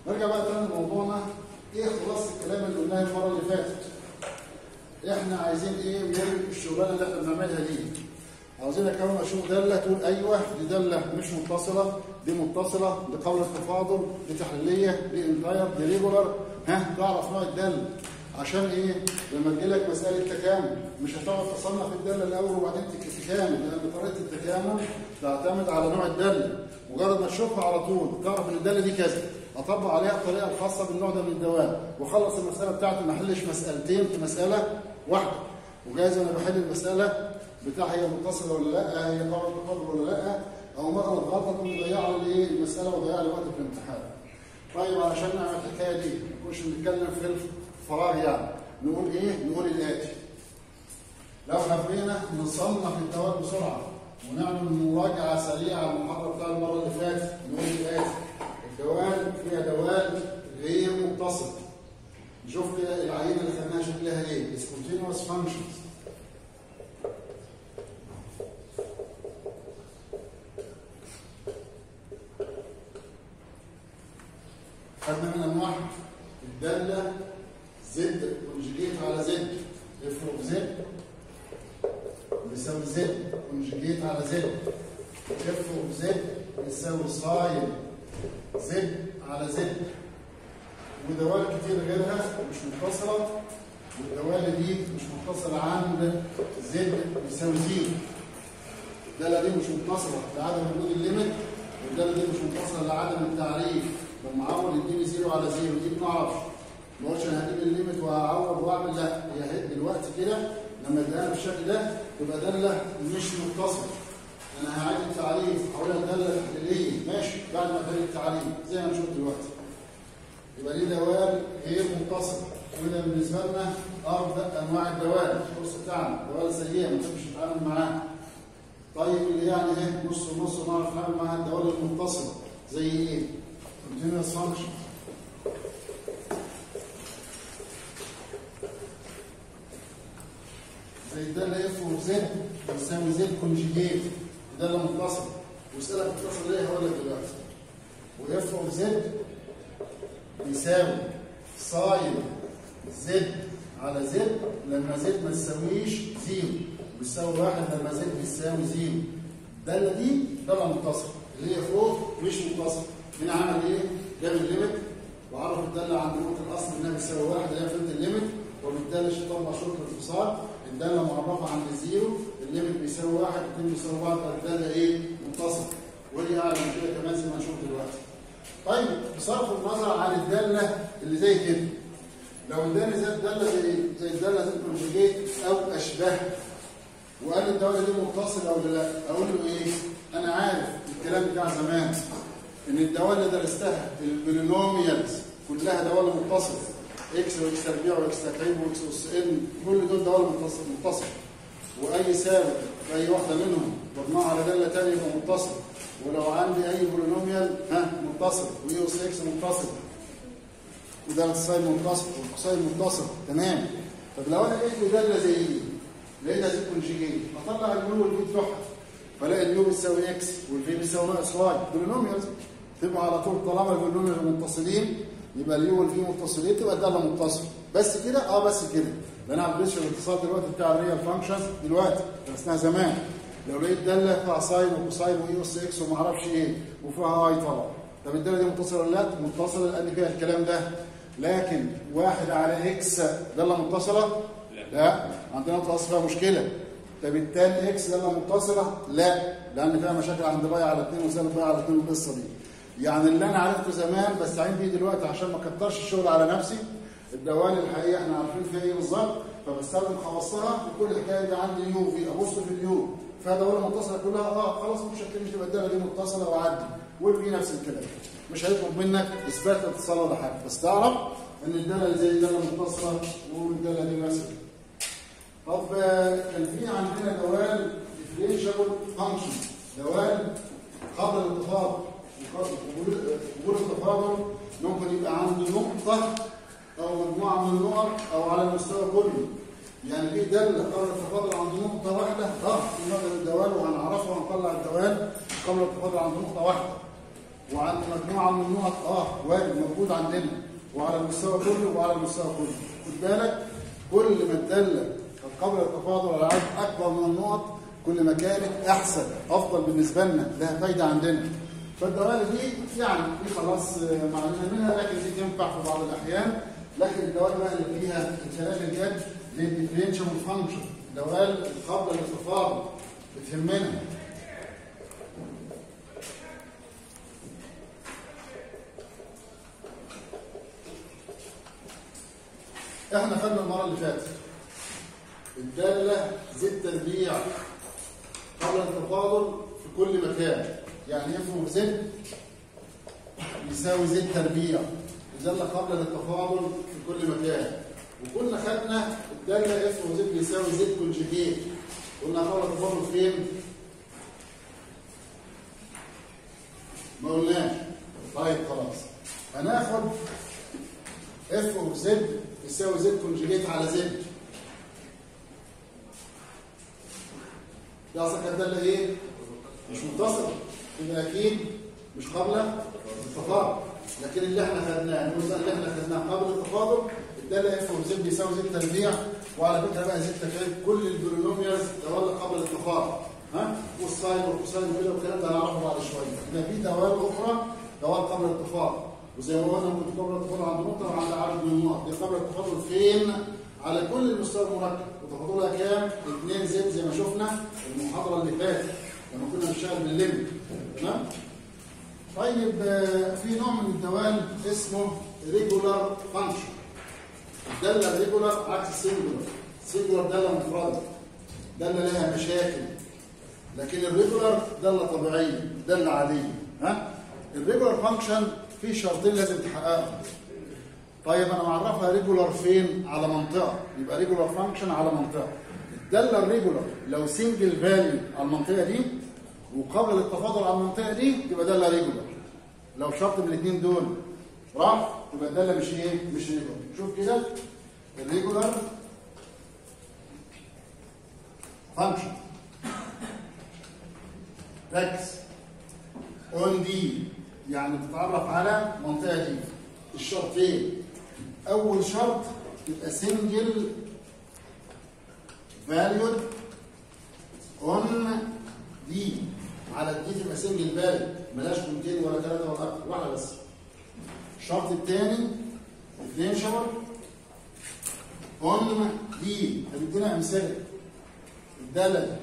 نرجع بقى تاني لموضوعنا ايه خلاصه الكلام اللي قلناه المره اللي فاتت احنا عايزين ايه من الشغلانه اللي احنا بنعملها دي عاوزين اكون اشوف داله تقول ايوه دي داله مش متصله دي متصله دي قول التفاضل دي تحليليه دي انتاير دي ريجولار ها تعرف نوع الداله عشان ايه لما تجي لك مساله تكامل مش هتقعد تصنف الداله الاول وبعدين تكامل لان طريقه التكامل تعتمد على نوع الداله مجرد ما تشوفها على طول تعرف ان الداله دي كذا اطبق عليها الطريقه الخاصه بالنوع ده من الدوال واخلص المساله بتاعتي ما احلش مسالتين في مساله واحده وجايز انا بحل المساله بتاع هي متصله ولا لا هي قابله للتفاضل ولا لا او مره الغلطه تقوم مضيعه لي المساله وضيع لي وقت في الامتحان طيب علشان نعمل الحكايه دي ما نكونش بنتكلم في الفراغ يعني نقول ايه نقول الاتي لو حبينا نصنف الدوال بسرعه ونعمل مراجعه سريعه على المحاضره بتاع المره اللي فاتت نقول الاتي الدوال فيها دوال غير متصل نشوف كده العينه اللي خدناها شكلها ايه discontinuous functions خدنا من انواع الداله زد كونجيجيت على زد اف اوف زد بيساوي زد كونجيجيت على زد اف اوف زد بيساوي ساين زد على زد ودوال كتير غيرها مش متصله والدوال دي مش متصله عند زد بيساوي زيرو الداله دي مش متصله لعدم وجود الليمت والداله دي مش متصله لعدم التعريف لما اعوض يديني زيرو على زيرو دي ما اعرفش ما اقولش انا هجيب الليمت وهعوض واعمل لا هي دلوقتي كده لما اديها بالشكل ده تبقى داله مش متصله انا هعيد التعريف هقولها داله تحليليه ماشي بعد ما ادير التعريف زي ما نشوف دلوقتي يبقى دي دوال غير متصله وده بالنسبه لنا افضل انواع الدوال الكورس بتاعنا دوال سيئه ما تحبش نتعامل معاها طيب اللي يعني ايه نص ونص نعرف نتعامل معاها الدوال المتصله زي ايه؟ continuous function زي الدالة اف وزد بيساوي زد كونجيجيت دالة متصلة واسألك متصل ليه هقول لك دلوقتي واف اوف زد بيساوي ساين زد على زد لما زد ما تساويش زيرو بيساوي واحد لما زد بيساوي زيرو الدالة دي دالة متصلة اللي هي فوق مش متصلة هنا عمل ايه؟ جاب الليمت وعرف الداله عند نقطه الاصل انها بتساوي واحد اللي هي فهمت الليمت وبالتالي طبق شرط الانفصال الداله معرفه عند الزيرو الليمت بيساوي واحد الاثنين بيساوي بعض فالداله ايه؟ متصله ودي اعلى من كده كمان زي ما هنشوف دلوقتي. طيب بصرف النظر عن الداله اللي زي كده لو اداني زي الداله زي زي الداله زي الكونجيجيت او اشباه وقال لي الدوله دي متصله او لا اقول له ايه؟ انا عارف الكلام بتاع زمان ان الدوال اللي درستها البولينوميالز كلها دوال متصله اكس واكس تربيع واكس تكعيب واكس اس ان كل دول دوال متصله واي ثابت في اي واحده منهم بضمها على داله ثانيه يبقى متصل ولو عندي اي بولينوميال ها متصل واي اس اكس متصل وداله الساين متصل والكوساين متصل تمام طب لو انا لقيت لي داله زي دي لقيتها دي كونجيجيت اطلع اليو والفي بتوعها فلاقي اليو بتساوي اكس والفي بتساوي ناقص واي بولينوميالز تبقى على طول طالما البولينوميال متصلين يبقى اليو والفي متصلين تبقى الداله متصله بس كده اه بس كده انا ما بدرسش الاتصال دلوقتي بتاع الريال فانكشنز دلوقتي درسناها زمان لو لقيت داله فيها ساين وكوساين واي اس اكس وما اعرفش ايه وفيها اي طبعا طب الداله دي متصله ولا لا؟ متصله لان فيها الكلام ده لكن واحد على اكس داله متصله؟ لا عندنا نقطه اصل فيها مشكله طب التاني اكس داله متصله؟ لا لان فيها مشاكل عند باي على 2 وسالب باي على 2 القصه دي يعني اللي انا عرفته زمان بستعين بيه دلوقتي عشان ما اكترش الشغل على نفسي الدوال الحقيقيه احنا عارفين فيها ايه بالظبط فبستخدم خواصها وكل الحكايه دي عندي يو في ابص في اليو فيها دوال متصله كلها اه خلاص مش هتكلمش تبقى الداله دي متصله وعدي والفي نفس الكلام مش هيطلب منك اثبات اتصال ولا حاجه بس تعرف ان الداله اللي زي الداله متصله والداله دي مثلا طب كان في عندنا دوال ديفرنشال فانكشن دوال قبل التفاضل قبول التفاضل ممكن يبقى عنده نقطة أو مجموعة من النقط أو على المستوى كله يعني في دالة قبل التفاضل عند نقطة واحدة اه في نوع من الدوال وهنعرفها ونطلع الدوال قبل التفاضل عند نقطة واحدة وعند مجموعه من النقط اه وارد موجود عندنا وعلى المستوى كله وعلى المستوى كله خد بالك كل ما الداله قبل التفاضل على عدد اكبر من النقط كل ما كانت احسن افضل بالنسبه لنا لها فايده عندنا فالدوال دي يعني دي خلاص معلومه منها لكن دي تنفع في بعض الاحيان لكن الدوال بقى اللي فيها الكلام الجد للديفرنشال فانكشن دوال قبل التفاضل بتهمنا احنا خدنا المره اللي فاتت الداله زد تربيع قبل التفاضل في كل مكان يعني اف اوف زد يساوي زد تربيع الداله قبل التفاضل في كل مكان وكنا خدنا الداله اف اوف زد يساوي زد كونجيجيت قلنا قبل التفاضل فين؟ ما قلناش طيب خلاص هناخد اف اوف زد يساوي زد كونجيجيت على زد ده اصلا كانت داله ايه؟ مش متصله يبقى اكيد مش قبل التفاضل لكن اللي احنا خدناه المثال اللي احنا خدناه قبل التفاضل الداله اف اوف زد بيساوي زد تربيع وعلى فكره بقى زد تكعيب كل البولينوميالز تولى قبل التفاضل ها والساين والكوساين وكده والكلام ده هنعرفه بعد شويه يبقى في دوال اخرى دوال قبل التفاضل وزي ما قلنا ممكن قبل التفاضل عند نقطه وعند عدد من النقط دي قبل التفاضل فين؟ على كل المستوى المركب وتفاضلها كام؟ 2 زد زي ما شفنا المحاضره اللي فاتت لما كنا بنشتغل بالليمت تمام؟ طيب في نوع من الدوال اسمه ريجولار فانكشن الداله ريجولار عكس السنجولار السنجولار داله مفرده داله لها مشاكل لكن الريجولار داله طبيعيه داله عاديه ها الريجولار فانكشن في شرطين لازم تحققهم طيب انا معرفها ريجولار فين على منطقه يبقى ريجولار فانكشن على منطقه الداله الريجولار لو سنجل فاليو على المنطقه دي وقبل التفاضل على المنطقه دي يبقى داله ريجولار لو شرط من الاثنين دول راح يبقى الداله مش ايه مش ريجولار شوف كده الريجولار فانكشن ركز اون دي يعني بتتعرف على المنطقه دي الشرطين اول شرط يبقى سنجل فاليود اون دي على الدي تبقى سنجل فاليود ملاش كونتين ولا ثلاثه ولا اكتر واحده بس الشرط الثاني ديفرنشال اون دي هتدينا امثله الداله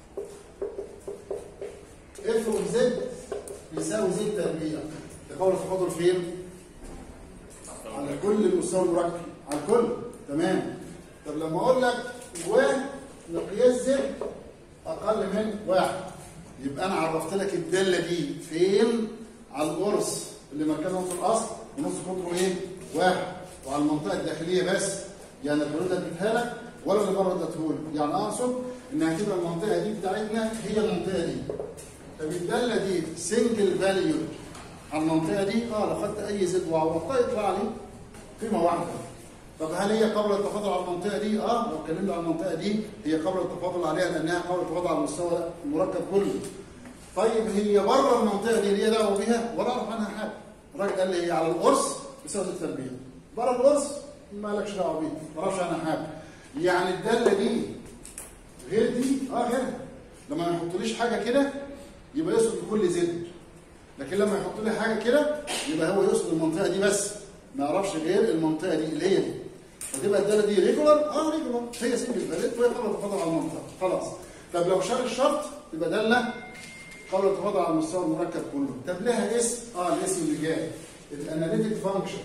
اف اوف زد بيساوي زد تربيع تقول التفاضل فين؟ على كل المستوى المركب على الكل تمام طب لما اقول لك ومقياس زد اقل من واحد يبقى انا عرفت لك الداله دي فين على القرص اللي مركزه في الاصل ونص قطره ايه؟ واحد وعلى المنطقه الداخليه بس يعني الحدود اديتها لك ولا اللي بره اديته يعني اقصد ان هتبقى المنطقه دي بتاعتنا هي المنطقه دي طب الداله دي سنجل فاليو على المنطقه دي اه لو خدت اي زد وعوضتها يطلع لي قيمه واحده طب هل هي قبل التفاضل على المنطقه دي اه لو اتكلمنا عن المنطقه دي هي قبل التفاضل عليها لانها قبل التفاضل على المستوى المركب كله طيب هي بره المنطقه دي ليه دعوه بيها ولا اعرف عنها حاجه الراجل قال لي هي على القرص بسبب التربيه بره القرص مالكش دعوه بيها ما اعرفش عنها حاجه يعني الداله دي غير دي اه غيرها لما ما يحطليش حاجه كده يبقى يقصد بكل زد لكن لما يحط لي حاجه كده يبقى هو يقصد المنطقه دي بس ما يعرفش غير المنطقه دي اللي هي دي فتبقى الداله دي ريجولار اه ريجولار هي سنجل فاليد وهي قبل التفاضل على المنطقه خلاص طب لو شال الشرط يبقى داله قبل التفاضل على المستوى المركب كله طب لها اسم اه الاسم اللي جاي الاناليتيك فانكشن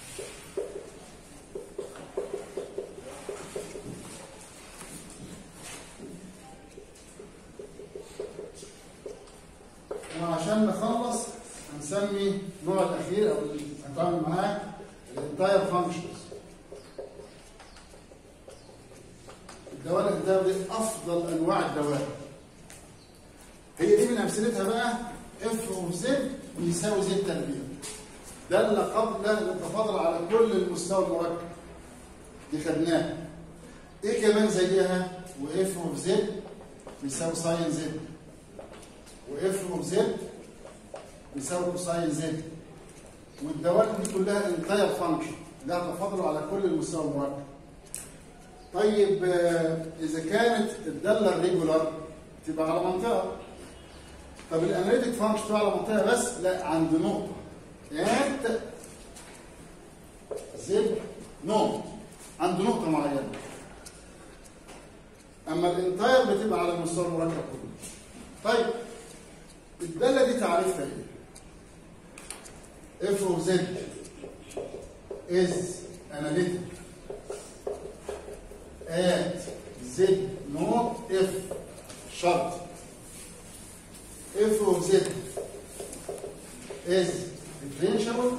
وعشان نخلص هنسمي النوع الاخير او اللي هنتعامل معاه الانتاير فانكشنز الدوال الانتاير دي افضل انواع الدوال هي دي من امثلتها بقى اف اوف زد يساوي زد تربيع دل قبل التفاضل على كل المستوى المركب دي خدناها ايه كمان زيها واف اوف زد يساوي ساين زد واف اوف زد بيساوي كوساين زد والدوال دي كلها انتاير فانكشن ده تفاضل على كل المستوى المركب طيب آه، اذا كانت الداله الريجولار تبقى على منطقه طب الاناليتيك فانكشن تبقى على منطقه بس لا عند نقطه ات زد نقطه عند نقطه معينه اما الانتاير بتبقى على المستوى المركب كله طيب الداله دي تعريفها ايه اف اوف زد is analytic at z not if شرط f of z is differentiable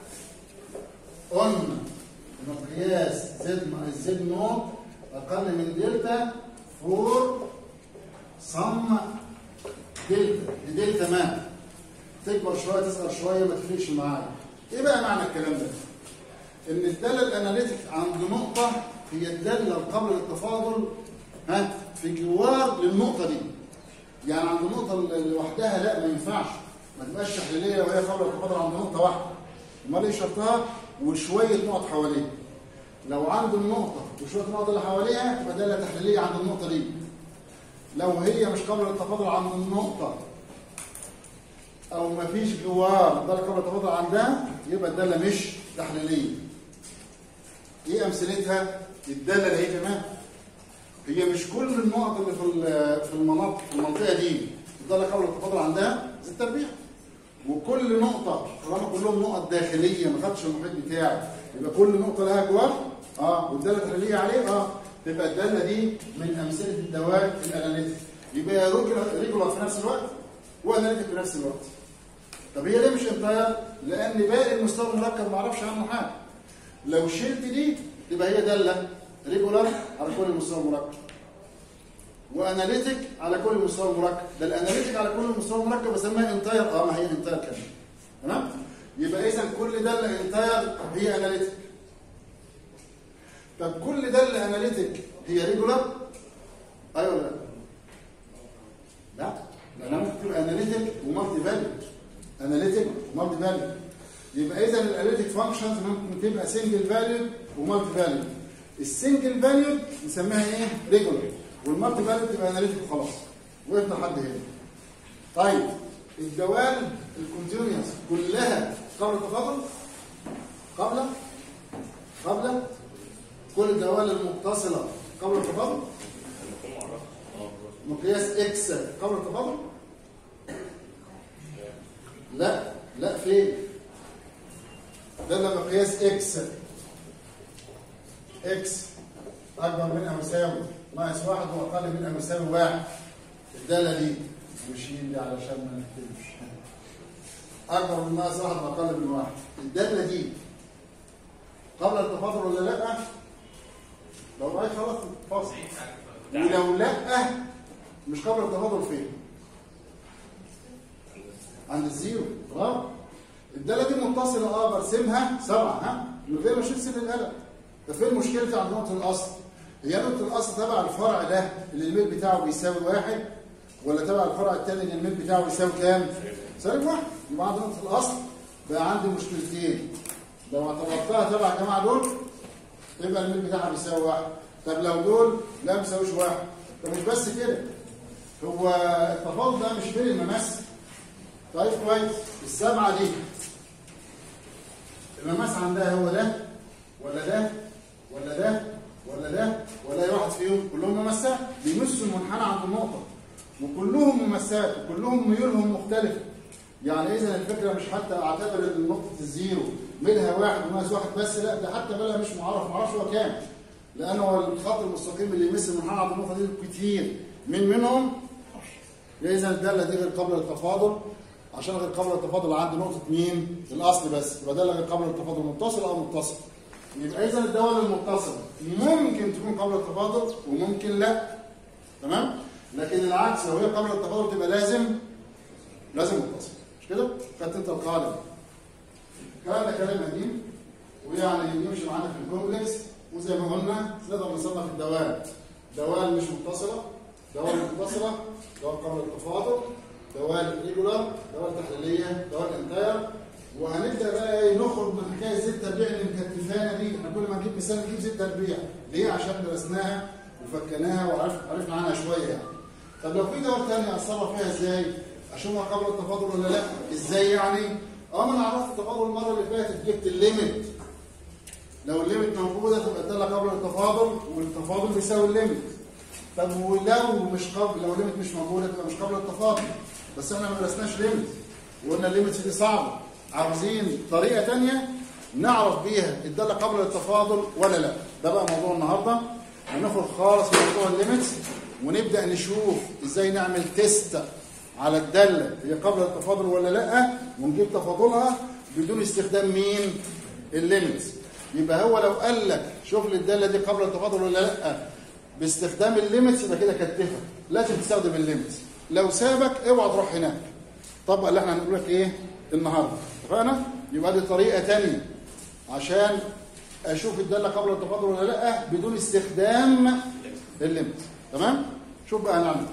on مقياس z ناقص z نوت اقل من دلتا فور صم دلتا لدلتا ما تكبر شويه تصغر شويه ما تفرقش معايا ايه بقى معنى الكلام ده ان الداله الاناليتيك عند نقطه هي الداله قبل التفاضل ها في جوار للنقطه دي يعني عند النقطه اللي لوحدها لا ما ينفعش ما تبقاش تحليليه وهي قبل التفاضل عند نقطه واحده امال ايه شرطها وشويه نقط حواليها لو عند النقطه وشويه النقط اللي حواليها يبقى داله تحليليه عند النقطه دي لو هي مش قبل التفاضل عند النقطه او ما فيش جوار الداله قبل التفاضل عندها يبقى الداله مش تحليليه ايه امثلتها الداله اللي هي كمان هي مش كل النقط اللي في ال- في المناطق في المنطقه دي الداله قبل التفاضل عندها زي التربيع وكل نقطه طالما كلهم نقط داخليه ما خدش المحيط بتاعي يبقى كل نقطه لها جوار اه والداله التحليليه عليه اه تبقى الداله دي من امثله الدوال الاناليتيك يبقى يا ريجولار ريجولار في نفس الوقت واناليتيك في نفس الوقت طب هي ليه مش انتاير؟ لان باقي المستوى المركب ما اعرفش عنه حاجه لو شلت دي تبقى هي داله ريجولار على كل المستوى المركب واناليتيك على كل المستوى المركب ده الاناليتيك على كل المستوى المركب بسميها انتاير اه ما هي انتاير كمان تمام يبقى اذا كل داله انتاير هي اناليتيك طب كل داله اناليتيك هي ريجولار ايوه ولا لا لا لانها ممكن تبقى اناليتيك ومالتي فاليو اناليتيك ومالتي فاليو يبقى اذا الاناليتيك فانكشنز ممكن تبقى سنجل فاليو ومالتي فاليو السنجل فاليو نسميها ايه ريجولار والمالتي فاليو تبقى اناليتيك وخلاص وقفنا لحد هنا طيب الدوال الكونتينيوس كلها قبل التفاضل قبل قبل كل الدوال المتصله قبل التفاضل مقياس اكس قبل التفاضل لا لا فين ده لما مقياس اكس اكس اكبر من او يساوي ناقص واحد واقل من او يساوي واحد الداله دي وشيل دي علشان ما نكتبش اكبر من ناقص واحد واقل من واحد الداله دي قبل التفاضل ولا لا؟ لو رايح خلاص فاصل ولو لا مش قبل التفاضل فين؟ عند الزيرو برافو الداله دي متصله اه برسمها سبعه ها من غير ما اشيل سن القلم ده فين مشكلتي عند نقطه الاصل؟ هي نقطه الاصل تبع الفرع ده اللي الميل بتاعه بيساوي واحد ولا تبع الفرع الثاني اللي الميل بتاعه بيساوي كام؟ سالب واحد يبقى عند نقطه الاصل بقى عندي مشكلتين لو اعتبرتها تبع الجماعه دول يبقى الميل بتاعها بيساوي واحد طب لو دول لا ما بيساويش واحد طب مش بس كده هو التفاضل ده مش بين المماس طيب كويس السبعه دي المماس عندها هو ده ولا ده ولا ده ولا ده ولا اي واحد فيهم كلهم ممسات بيمسوا المنحنى عند النقطه وكلهم ممسات وكلهم ميولهم مختلفه يعني اذا الفكره مش حتى اعتبر ان نقطه الزيرو ميلها واحد وناقص واحد بس لا ده حتى ميلها مش معرف ما اعرفش هو كام لانه هو الخط المستقيم اللي يمس المنحنى عند النقطه دي كتير من منهم اذا الداله دي غير قابله للتفاضل عشان غير قابله للتفاضل عند نقطه مين؟ الاصل بس يبقى داله غير قابله للتفاضل متصل او متصل يبقى اذا الدوال المتصله ممكن تكون قابله للتفاضل وممكن لا تمام؟ لكن العكس لو هي قابله للتفاضل تبقى لازم لازم متصل مش كده؟ خدت انت القاعده الكلام ده كلام قديم ويعني يمشي معانا في الكومبلكس وزي ما قلنا نقدر نصنف الدوال دوال مش متصله دوال متصله دوال قبل التفاضل دوال ريجولار دوال تحليليه دوال انتاير وهنبدا بقى ايه نخرج من حكايه زيت تربيع اللي مكتفانا دي احنا كل ما نجيب مثال نجيب زيت تربيع ليه عشان درسناها وفكناها وعرف عرفنا عنها شويه يعني طب لو في دوال ثانيه اتصرف فيها ازاي اشوفها قبل التفاضل ولا لا ازاي يعني اه ما انا عرفت التفاضل المره اللي فاتت جبت الليميت لو الليميت موجوده تبقى الداله قبل التفاضل والتفاضل بيساوي الليميت طب ولو مش قبل لو الليميت مش موجوده تبقى مش قبل التفاضل بس احنا ما درسناش ليميت وقلنا الليميت دي صعبه عاوزين طريقه ثانيه نعرف بيها الداله قبل التفاضل ولا لا ده بقى موضوع النهارده هنخرج خالص من موضوع الليميتس ونبدا نشوف ازاي نعمل تيست على الداله هي قبل التفاضل ولا لا ونجيب تفاضلها بدون استخدام مين الليميتس يبقى هو لو قال لك شوف لي الداله دي قبل التفاضل ولا لا باستخدام الليميتس يبقى كده كتفها لازم تستخدم الليميتس لو سابك اوعى تروح هناك طبق اللي احنا هنقول لك ايه النهارده اتفقنا يبقى دي طريقه ثانيه عشان اشوف الداله قبل التفاضل ولا لا بدون استخدام الليميتس تمام شوف بقى هنعمل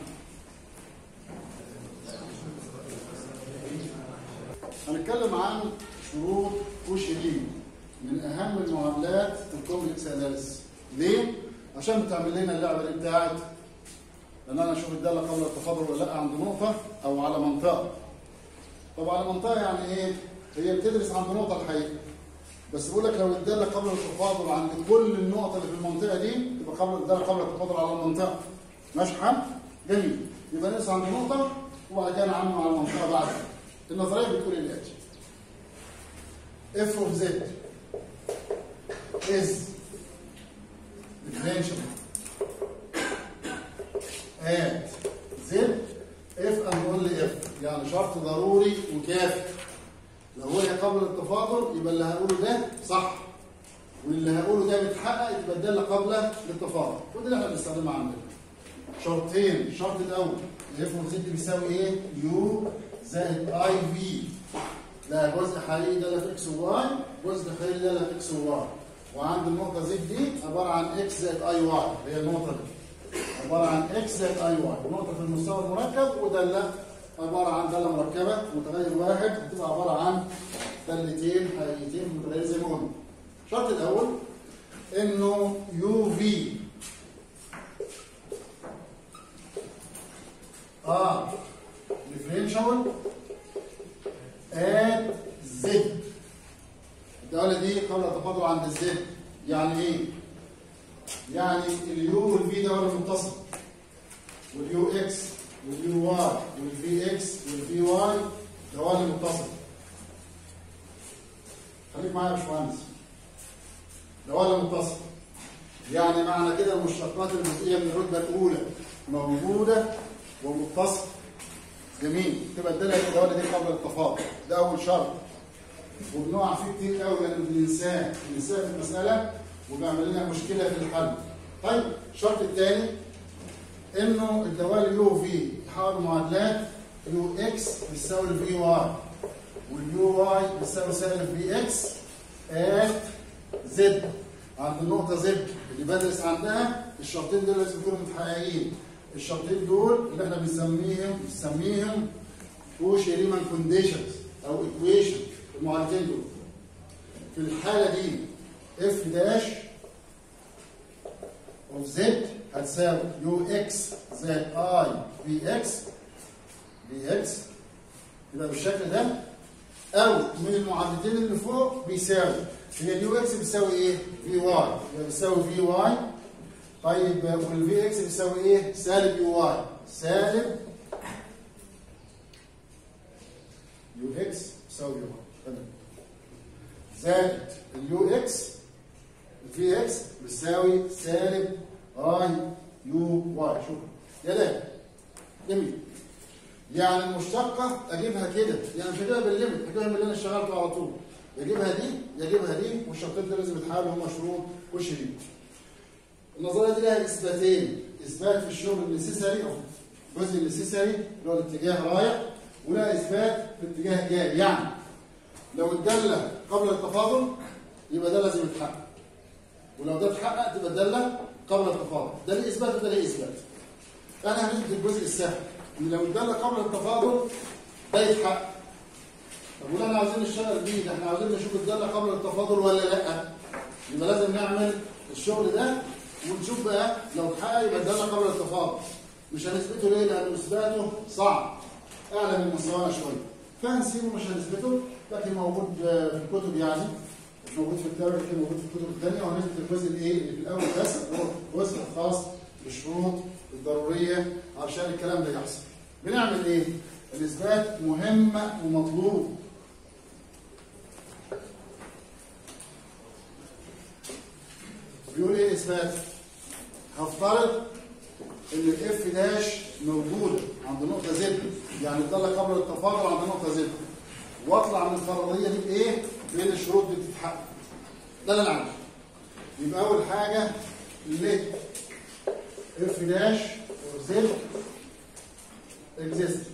هنتكلم عن شروط كوشيلين من اهم المعادلات في الكومبلكس اناليسيس ليه عشان بتعمل لنا اللعبه دي بتاعت ان انا اشوف الداله قبل التفاضل ولا لا عند نقطه او على منطقه طب على منطقه يعني ايه هي بتدرس عند نقطه الحقيقه بس بقول لك لو الداله قبل التفاضل عند كل النقط اللي في المنطقه دي تبقى قبل الداله قبل التفاضل على المنطقه ماشي حال جميل يبقى نقص عند نقطه وبعد كده نعمل على المنطقه بعد النظريه بتقول الاتي f of z is differential at z if and only if يعني شرط ضروري وكافي لو هي قبل التفاضل يبقى اللي هقوله ده صح واللي هقوله ده متحقق يبقى الداله قبل التفاضل وده اللي احنا بنستخدمها عندنا شرطين الشرط الاول اف اوف زد بيساوي ايه يو زائد اي في لا جزء حقيقي ده في اكس وواي جزء خارجي ده في اكس وواي وعند النقطه زد دي عباره عن اكس زائد اي واي هي النقطه دي عباره عن اكس زائد اي واي ونقطه في المستوى المركب وداله عباره عن داله مركبه متغير واحد بتبقى عباره عن دالتين حقيقيتين متغير زي ما قلنا الشرط الاول انه يو في اه ديفرنشال ات زد الدولة دي قبل التفاضل عند الزد يعني ايه؟ يعني اليو والفي ده ولا متصل واليو اكس واليو واي والفي اكس والفي واي ده ولا متصل خليك معايا يا باشمهندس ده ولا متصل يعني معنى كده المشتقات الجزئيه من الرتبه الاولى موجوده ومتصل جميل تبقى الداله الدوله دي قبل التفاضل ده اول شرط وبنقع فيه كتير قوي لان بننساه بننساه في المساله وبيعمل لنا مشكله في الحل طيب الشرط الثاني انه الدوال يو في تحول معادلات يو اكس بتساوي الفي واي واليو واي بتساوي سالب في اكس ات زد عند النقطه زد اللي بدرس عندها الشرطين دول لازم يكونوا متحققين الشرطين دول اللي احنا بنسميهم بنسميهم كوشي ريمان كونديشنز او ايكويشن المعادلتين دول في الحاله دي اف داش اوف زد هتساوي يو اكس زائد اي في اكس في اكس يبقى بالشكل ده او من المعادلتين اللي فوق بيساوي هي اليو اكس بتساوي ايه؟ في واي يبقى بتساوي في واي طيب والفي اكس بيساوي ايه؟ سالب يو واي سالب يو اكس بيساوي يو واي تمام زائد اليو اكس الفي اكس بتساوي سالب اي يو واي شوف يا ده جميل يعني المشتقه اجيبها كده يعني مش هجيبها بالليمت هجيبها من اللي انا اشتغلته على طول يجيبها دي يجيبها دي والشرطين دول لازم يتحالوا هم شروط وش دي النظريه دي لها اثباتين اثبات في الشغل النسيسري او الجزء النسيسري اللي هو الاتجاه رايح ولها اثبات في اتجاه جاي يعني لو الداله قبل التفاضل يبقى ده لازم يتحقق ولو ده اتحقق تبقى الداله قبل التفاضل ده ليه اثبات وده ليه اثبات انا هنيجي في الجزء السهل ان لو ادانا قبل التفاضل ده يتحقق طب ولا احنا عاوزين نشتغل بيه ده احنا عاوزين نشوف ادانا قبل التفاضل ولا لا يبقى لازم نعمل الشغل ده ونشوف بقى لو اتحقق يبقى ادانا قبل التفاضل مش هنثبته ليه لان اثباته صعب اعلى من مستوانا شويه فهنسيبه مش هنثبته لكن موجود في الكتب يعني مش موجود في الكتاب لكن موجود في الكتب الثانيه وهنثبت الجزء الايه اللي في الاول بس هو الجزء الخاص بالشروط الضروريه عشان الكلام ده يحصل بنعمل ايه الاثبات مهم ومطلوب بيقول ايه الاثبات هفترض ان الاف داش موجوده عند نقطه زد يعني تضل قبل التفاضل عند نقطه زد واطلع من الفرضيه دي بايه بين الشروط دي بتتحقق ده اللي انا عايزه يبقى اول حاجه ليه اف داش زد اكزيست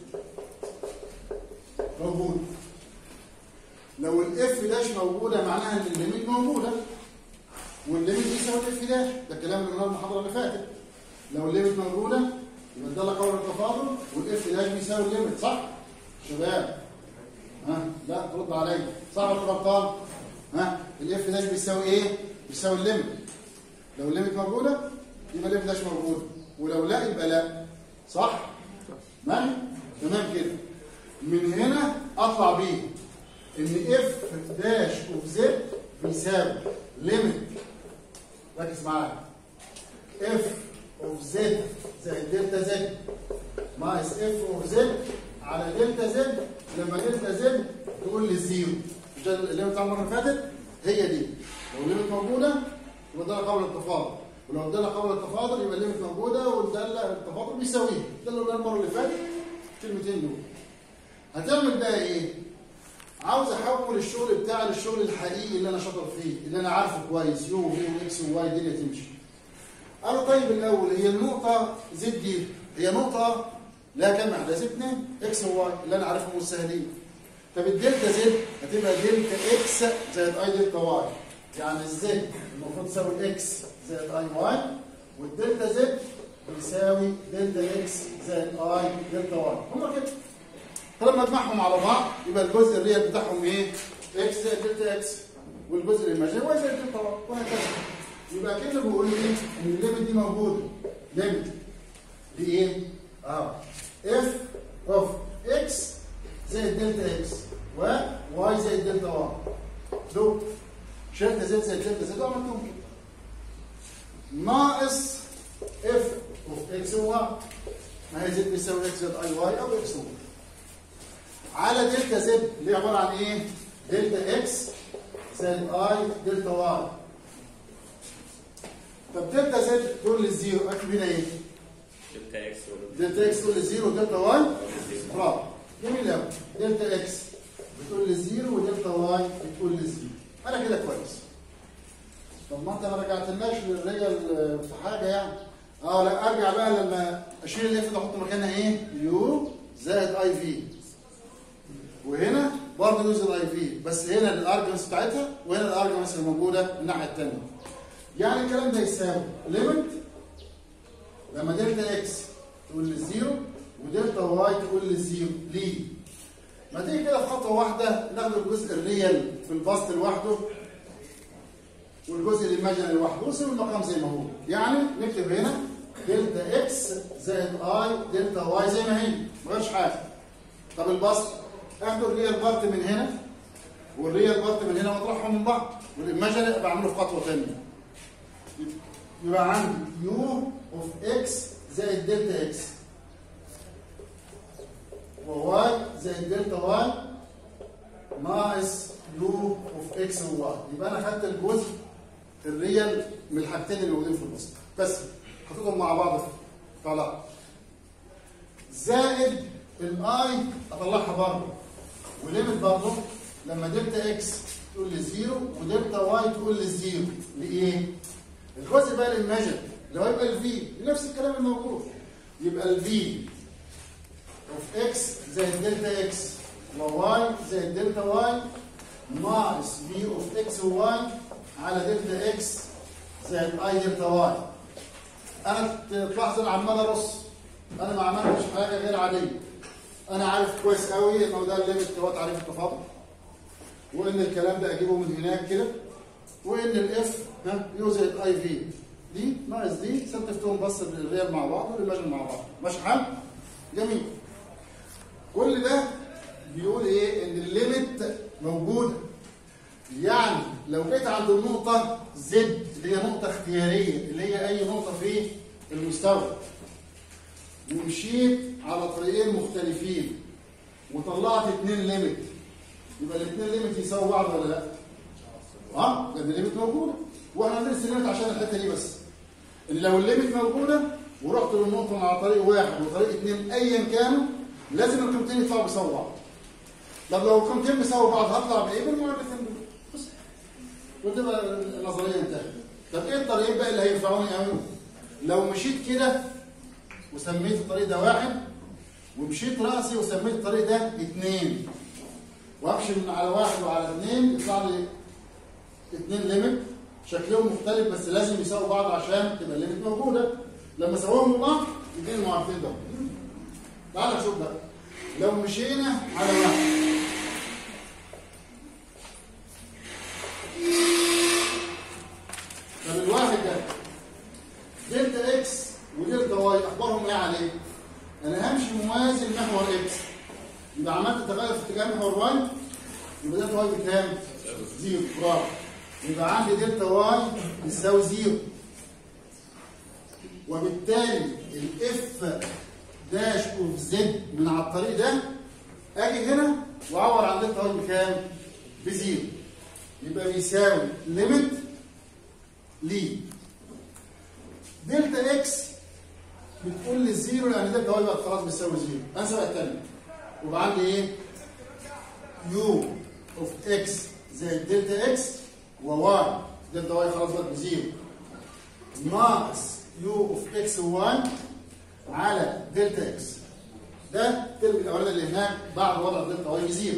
موجود لو الاف داش موجوده معناها ان الليميت موجوده والليميت بيساوي الاف داش ده الكلام اللي قلناه المحاضره اللي فاتت لو الليميت موجوده يبقى ده قول التفاضل والاف داش بيساوي الليميت صح شباب ها لا ترد عليا صح ولا غلطان ها الاف داش بيساوي ايه بيساوي الليميت لو الليميت موجوده يبقى الاف داش موجود ولو لا يبقى لا صح ماشي تمام كده من هنا اطلع بيه ان اف داش اوف زد بيساوي ليميت ركز معايا اف اوف زد زائد دلتا زد ناقص اف اوف زد على دلتا زد لما دلتا زد تقول لي زيرو مش ده اللي بتاع المره اللي فاتت هي دي لو الليميت موجوده يبقى ده قبل التفاضل ولو ادانا قبل التفاضل يبقى الليميت موجوده والداله التفاضل بيساويه ده اللي قلناه المره اللي فاتت الكلمتين دول هتعمل بقى ايه عاوز احول الشغل بتاعي للشغل الحقيقي اللي انا شاطر فيه اللي انا عارفه كويس يو وفي واكس وواي الدنيا تمشي قالوا طيب الاول هي النقطه زد دي هي نقطه لها كام احداث اثنين اكس وواي اللي انا عارفهم والسهلين طب الدلتا زد هتبقى دلتا اكس زائد اي دلتا واي يعني الزد المفروض تساوي اكس زائد اي واي والدلتا زد بيساوي دلتا اكس زائد اي دلتا واي هما كده فلما اجمعهم على بعض يبقى الجزء الريال بتاعهم ايه؟ اكس زائد دلتا اكس والجزء الايماجينري واي زائد دلتا واي وهكذا يبقى كده بيقول لي ان الليمت دي موجوده ليمت دي ايه؟ اه اف اوف اكس زائد دلتا اكس و واي زائد دلتا واي دول شلت زد زائد دلتا زد وعملتهم كده ناقص اف اوف اكس وواي ما هي زد بيساوي اكس زائد اي واي او اكس واي على دلتا زد اللي هي عباره عن ايه؟ دلتا اكس زائد اي دلتا واي طب دلتا زد تقول لي الزيرو اكتب هنا ايه؟ دلتا اكس دلتا اكس تقول لي زيرو دلتا واي برافو جميل قوي دلتا اكس بتقول لي زيرو ودلتا واي بتقول لي زيرو انا كده كويس طب ما انت ما رجعتلناش للرجل في حاجه يعني اه لا ارجع بقى لما اشيل الاف ده احط مكانها ايه؟ يو زائد اي في وهنا برضه يو زائد اي في بس هنا الارجمنتس بتاعتها وهنا الارجمنتس اللي موجوده من الناحيه الثانيه يعني الكلام ده يساوي ليميت لما دلتا اكس تقول لي زيرو ودلتا واي تقول لي زيرو ليه؟ ما تيجي كده في خطوه واحده ناخد الجزء الريال في البسط لوحده والجزء الايماجينري لوحده ونسيب المقام زي ما هو يعني نكتب هنا دلتا اكس زائد اي دلتا واي زي ما هي ما غيرش حاجه طب البسط اخد الريال بارت من هنا والريال بارت من هنا واطرحهم من بعض والايماجينري بعمله في خطوه ثانيه يبقى عندي يو اوف اكس زائد دلتا اكس وواي زائد دلتا واي ناقص يو اوف اكس وواي يبقى انا خدت الجزء الريال من الحاجتين اللي موجودين في الوسط بس حطيتهم مع بعض طلع زائد الاي اطلعها بره وليمت برضه لما دلتا اكس تقول لي زيرو ودلتا واي تقول لي زيرو لايه؟ الجزء بقى الايماجن اللي هو يبقى الفي نفس الكلام الموجود يبقى الفي اوف اكس زائد دلتا اكس وواي زائد دلتا واي ناقص في اوف اكس وواي على دلتا اكس زائد اي دلتا واي انا تلاحظ انا عمال ارص انا ما عملتش حاجه غير عاديه انا عارف كويس قوي انه ده الليمت هو تعريف التفاضل وان الكلام ده اجيبه من هناك كده وان الاف ها يو زائد اي في دي ناقص دي ستفتهم بس بالريال مع بعض والايماجن مع بعض ماشي حال جميل كل ده بيقول ايه ان الليمت موجوده يعني لو جيت عند النقطه زد اللي هي نقطه اختياريه اللي هي اي نقطه في المستوى ومشيت على طريقين مختلفين وطلعت اتنين ليميت يبقى الاثنين ليميت يساووا بعض ولا لا؟ اه لان الليميت موجوده واحنا هندرس الليميت عشان الحته دي بس ان لو الليميت موجوده ورحت للنقطه مع طريق واحد وطريق اثنين ايا كانوا لازم القيمتين يطلعوا بيساووا بعض طب لو القيمتين بيساووا بعض هطلع بايه؟ بالمعادلتين دول بس وتبقى النظريه انتهت طب ايه الطريقين بقى اللي هينفعوني قوي؟ لو مشيت كده وسميت الطريق ده واحد ومشيت راسي وسميت الطريق ده اثنين وامشي من على واحد وعلى اثنين يطلع لي اثنين ليميت شكلهم مختلف بس لازم يساووا بعض عشان تبقى الليميت موجوده لما سواهم بعض يديني المعادلتين دول تعال نشوف بقى لو مشينا على واحد طب الواحد ده دلتا اكس ودلتا واي اخبارهم ايه عليه؟ انا همشي موازي لمحور اكس يبقى عملت تغير في اتجاه محور واي يبقى دلتا واي بكام؟ زيرو برافو يبقى عندي دلتا واي يساوي زيرو وبالتالي الاف داش اوف زد من على الطريق ده اجي هنا واعور عن دلتا واي بكام؟ بزيرو يبقى بيساوي ليميت لي دلتا اكس بتقول لي الزيرو يعني دلتا واي بقى خلاص بتساوي زيرو انسى بقى الثانيه ويبقى عندي ايه؟ يو اوف اكس زائد دلتا اكس وواي دلتا واي خلاص بقت بزيرو ناقص يو اوف اكس وواي على دلتا اكس ده الترم الاولاني اللي هناك بعد وضع دلتا واي بزيرو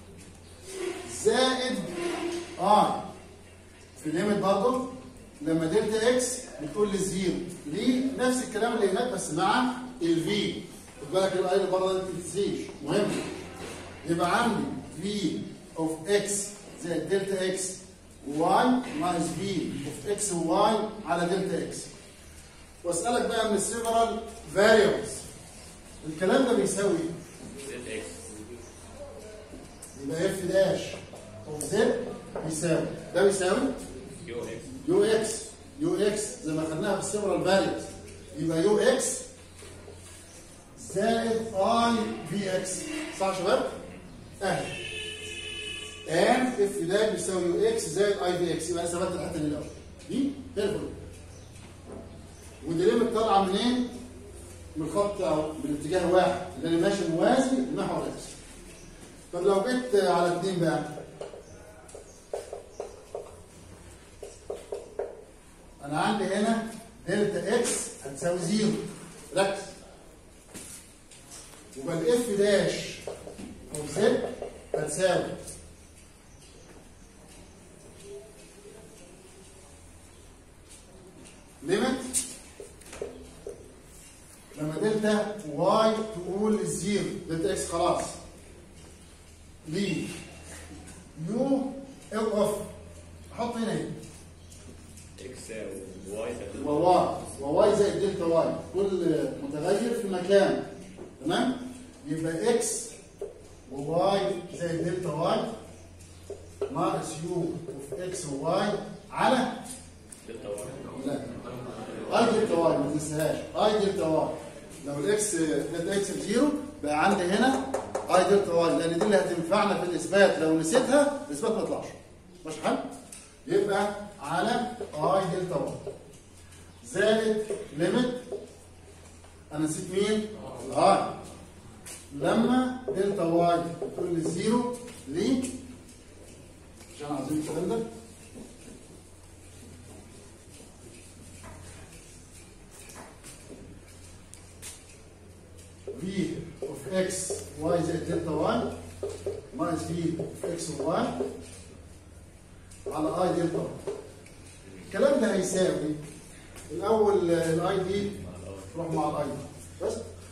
زائد ار في الليمت برضه لما دلتا اكس بتقول لي زيرو ليه نفس الكلام اللي هناك بس مع الفي خد بالك الاي اللي بره ده ما تنسيش مهم يبقى عندي في اوف اكس زائد دلتا اكس واي ناقص في اوف اكس وواي على دلتا اكس واسالك بقى من السيفرال فاريبلز الكلام ده بيساوي ايه؟ زد اكس يبقى اف داش اوف زد بيساوي ده بيساوي يو اكس يو اكس يو اكس زي ما خدناها في السيفرال فاريبلز يبقى يو اكس زائد اي في اكس صح يا شباب؟ اهي ان اف ده بيساوي يو اكس زائد اي في اكس يبقى انا ثبت الحته اللي الاول دي هي الفل ودي ليميت طالعه منين؟ من الخط او من اتجاه واحد اللي انا ماشي موازي لمحور اكس طب لو جيت على اتنين بقى انا عندي هنا دلتا اكس هتساوي زيرو ركز يبقى الاف داش او زد هتساوي ليميت لما دلتا واي تقول الزيرو دلتا اكس خلاص ليه يو ال اوف احط هنا ايه اكس واي زائد وواي وواي زائد دلتا واي كل متغير في مكان تمام يبقى اكس وواي زائد دلتا واي ناقص يو اوف اكس وواي على دلتا واي لا اي دلتا واي ما تنساهاش اي دلتا واي لو الاكس دلتا اكس بزيرو بقى عندي هنا اي دلتا واي لان دي اللي هتنفعنا في الاثبات لو نسيتها الاثبات ما يطلعش مش حل يبقى على اي دلتا واي زائد ليميت انا نسيت مين؟ الاي لما دلتا واي تقول لي زيرو ليه؟ عشان عايزين الكلام ده في اوف اكس واي زائد دلتا واي ناقص في اوف اكس واي على اي دلتا واي الكلام ده هيساوي الاول الاي دي تروح مع الاي دي بس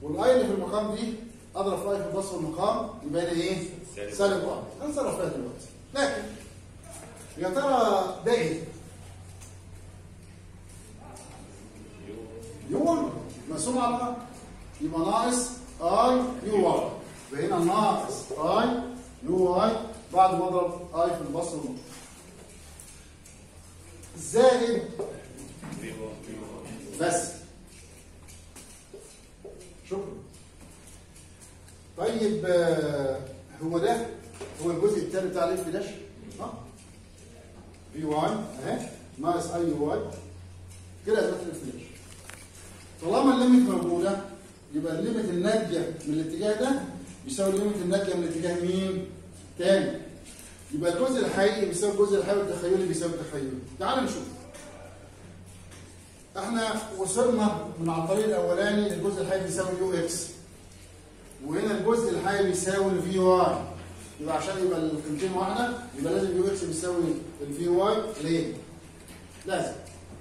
والاي اللي في المقام دي اضرب في اي في البسط المقام يبقى لي ايه؟ سالب. سالب واحد هنصرف فيها دلوقتي لكن يا ترى ده ايه؟ يو يو 1 مقسوم على بعض يبقى ناقص اي يو واي يبقى هنا ناقص اي يو واي بعد ما اضرب اي في البسط المقام زائد في واي في واي بس شكرا طيب آه، هو ده هو الجزء الثاني بتاع الاف داش اه في واي اهي ناقص اي واي كده اثبت الاف داش طالما الليميت موجوده يبقى الليميت الناتجه من الاتجاه ده بيساوي الليميت الناتجه من الاتجاه مين؟ تاني يبقى الجزء الحقيقي بيساوي الجزء الحقيقي والتخيلي بيساوي التخيلي تعال نشوف احنا وصلنا من على الطريق الاولاني للجزء الحي بيساوي يو اكس وهنا الجزء الحي بيساوي الفي واي يبقى عشان يبقى القيمتين واحده يبقى لازم يو اكس بيساوي الفي واي ليه؟ لازم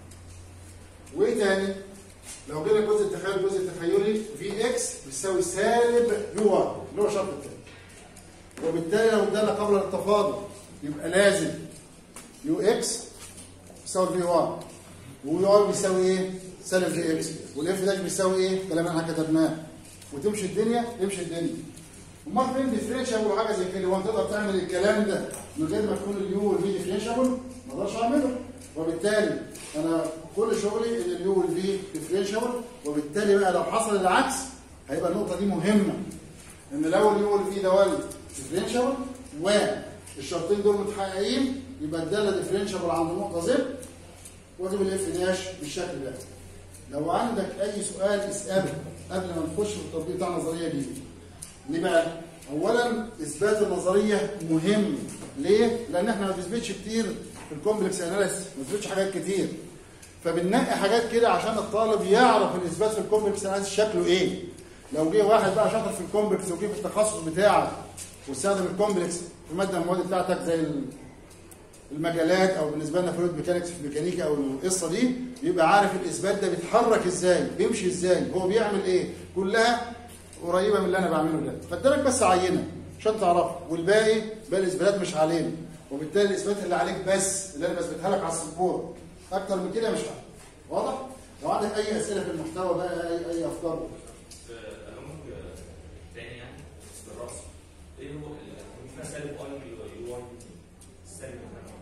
وايه تاني؟ لو جينا الجزء التخيلي الجزء التخيلي في اكس بيساوي سالب يو واي اللي هو الشرط التاني وبالتالي لو ادانا قبل التفاضل يبقى لازم يو اكس بيساوي في واي ويو اي بيساوي ايه؟ سالب في اكس والاف داش بيساوي ايه؟ كلام احنا كتبناه وتمشي الدنيا تمشي الدنيا امال فين ديفرنشابل وحاجه زي كده هو انت تقدر تعمل الكلام ده من غير ما تكون اليو والفي ديفرنشابل ما اقدرش اعمله وبالتالي انا كل شغلي ان اليو والفي ديفرنشابل وبالتالي بقى لو حصل العكس هيبقى النقطه دي مهمه ان لو اليو والفي ده والد ديفرنشابل والشرطين دول متحققين يبقى الداله ديفرنشابل عند نقطه زد واجيب الاف داش بالشكل ده لو عندك اي سؤال اساله قبل ما نخش في التطبيق بتاع النظريه دي ليه بقى اولا اثبات النظريه مهم ليه لان احنا ما بنثبتش كتير في الكومبلكس اناليسيس ما بنثبتش حاجات كتير فبننقي حاجات كده عشان الطالب يعرف الاثبات في الكومبلكس اناليسيس شكله ايه لو جه واحد بقى شاطر في الكومبلكس وجه في التخصص بتاعك واستخدم الكومبلكس في ماده من المواد بتاعتك زي ال- المجالات او بالنسبه لنا فلويد ميكانكس في الميكانيكا او القصه دي يبقى عارف الاثبات ده بيتحرك ازاي بيمشي ازاي هو بيعمل ايه كلها قريبه من اللي انا بعمله ده فادالك بس عينه عشان تعرفها والباقي باقي الاثباتات مش علينا وبالتالي الاثبات اللي عليك بس اللي انا بثبتها لك على السبورت اكتر من كده مش عارف واضح لو عندك اي اسئله في المحتوى بقى اي اي افكار في برامج تاني يعني بالرأس ايه هو ال- فيها سالب اي يو واي سالب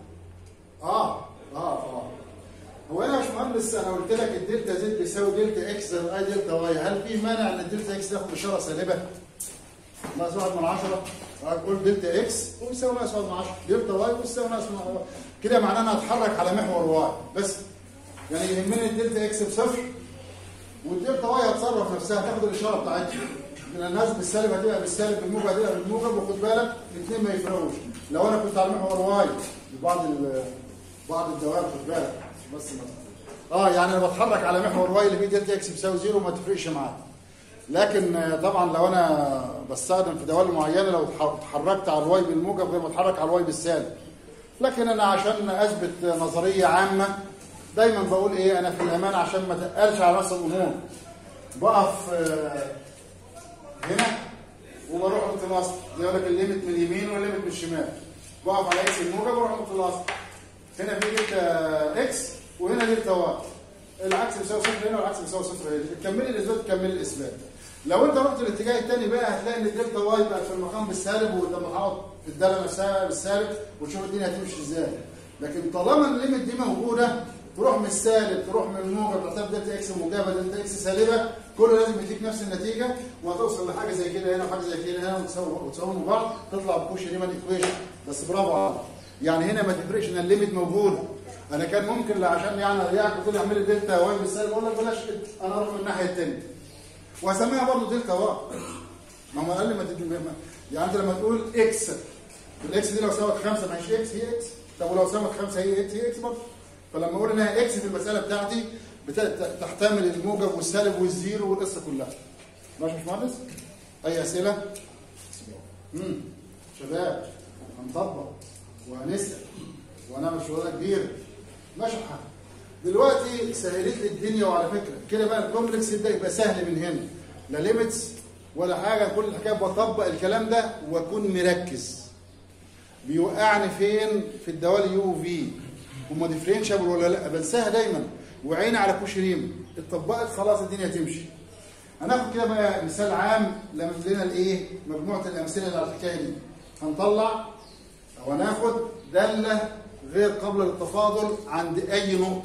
اه اه اه هو انا يا باشمهندس انا قلت لك الدلتا زد بيساوي دلتا اكس زائد اي دلتا واي هل في مانع ان الدلتا اكس تاخد اشاره سالبه؟ ناقص واحد من عشرة هقول دلتا اكس ويساوي ناقص واحد من عشرة دلتا واي ويساوي ناقص من عشرة كده معناه انها هتحرك على محور واي بس يعني يهمني الدلتا اكس بصفر والدلتا واي هتصرف نفسها تاخد الاشاره بتاعتها من الناس بالسالب هتبقى بالسالب بالموجب هتبقى بالموجب وخد بالك الاثنين ما يفرقوش لو انا كنت على محور واي بعض ال- بعض الدوائر خد بالك بس ما اه يعني انا بتحرك على محور واي اللي فيه دلتا اكس بيساوي زيرو ما تفرقش معايا لكن آه، طبعا لو انا بستخدم في دوال معينه لو اتح- اتحركت على الواي بالموجب غير ما اتحرك على الواي بالسالب لكن انا عشان اثبت نظريه عامه دايما بقول ايه انا في الامان عشان ما تقلش على نفس الامور بقف آه، هنا وبروح التلاصق يقول لك الليمت من اليمين والليمت من الشمال بقف على اكس الموجب واروح التلاصق هنا في دلتا اكس وهنا دلتا واي العكس بيساوي صفر هنا والعكس بيساوي صفر هنا تكملي الاثبات تكملي الاثبات لو انت رحت الاتجاه الثاني بقى هتلاقي ان الدلتا واي بقى في المقام بالسالب ولما تحط في الداله نفسها بالسالب وتشوف الدنيا هتمشي ازاي لكن طالما الليمت دي موجوده تروح من السالب تروح من الموجب تعتبر دلتا اكس موجبه دلتا اكس سالبه كله لازم يديك نفس النتيجه وهتوصل لحاجه زي كده هنا وحاجه زي كده هنا وتساوي وتساويهم بعض تطلع بكوش ريمان ايكويشن بس برافو عليك يعني هنا ما تفرقش ان الليميت موجود انا كان ممكن عشان يعني اريحك قلت لي اعمل لي دلتا واي بالسالب اقول لك بلاش كده انا اروح من الناحيه الثانيه وهسميها برضه دلتا واي ما هو قال لي ما تدي ما- يعني انت لما تقول اكس الاكس دي لو ساوت خمسه ما هيش اكس هي اكس طب ولو ساوت خمسه هي اكس هي اكس برضه فلما اقول انها اكس في المساله بتاعتي بت- تحتمل الموجب والسالب والزيرو والقصه كلها ماشي يا باشمهندس اي اسئله امم شباب هنطبق وهنسال وهنعمل شغلانه كبيره ماشي الحال دلوقتي سهلت لي الدنيا وعلى فكره كده بقى الكومبلكس يبدا يبقى سهل من هنا لا ليميتس ولا حاجه كل الحكايه بطبق الكلام ده واكون مركز بيوقعني فين في الدوال يو في هما ديفرنشابل ولا لا بنساها دايما وعيني على كوشريم اتطبقت خلاص الدنيا تمشي هناخد كده بقى مثال عام لما لنا الايه مجموعه الامثله اللي على الحكايه دي هنطلع او هناخد داله غير قابله للتفاضل عند اي نقطه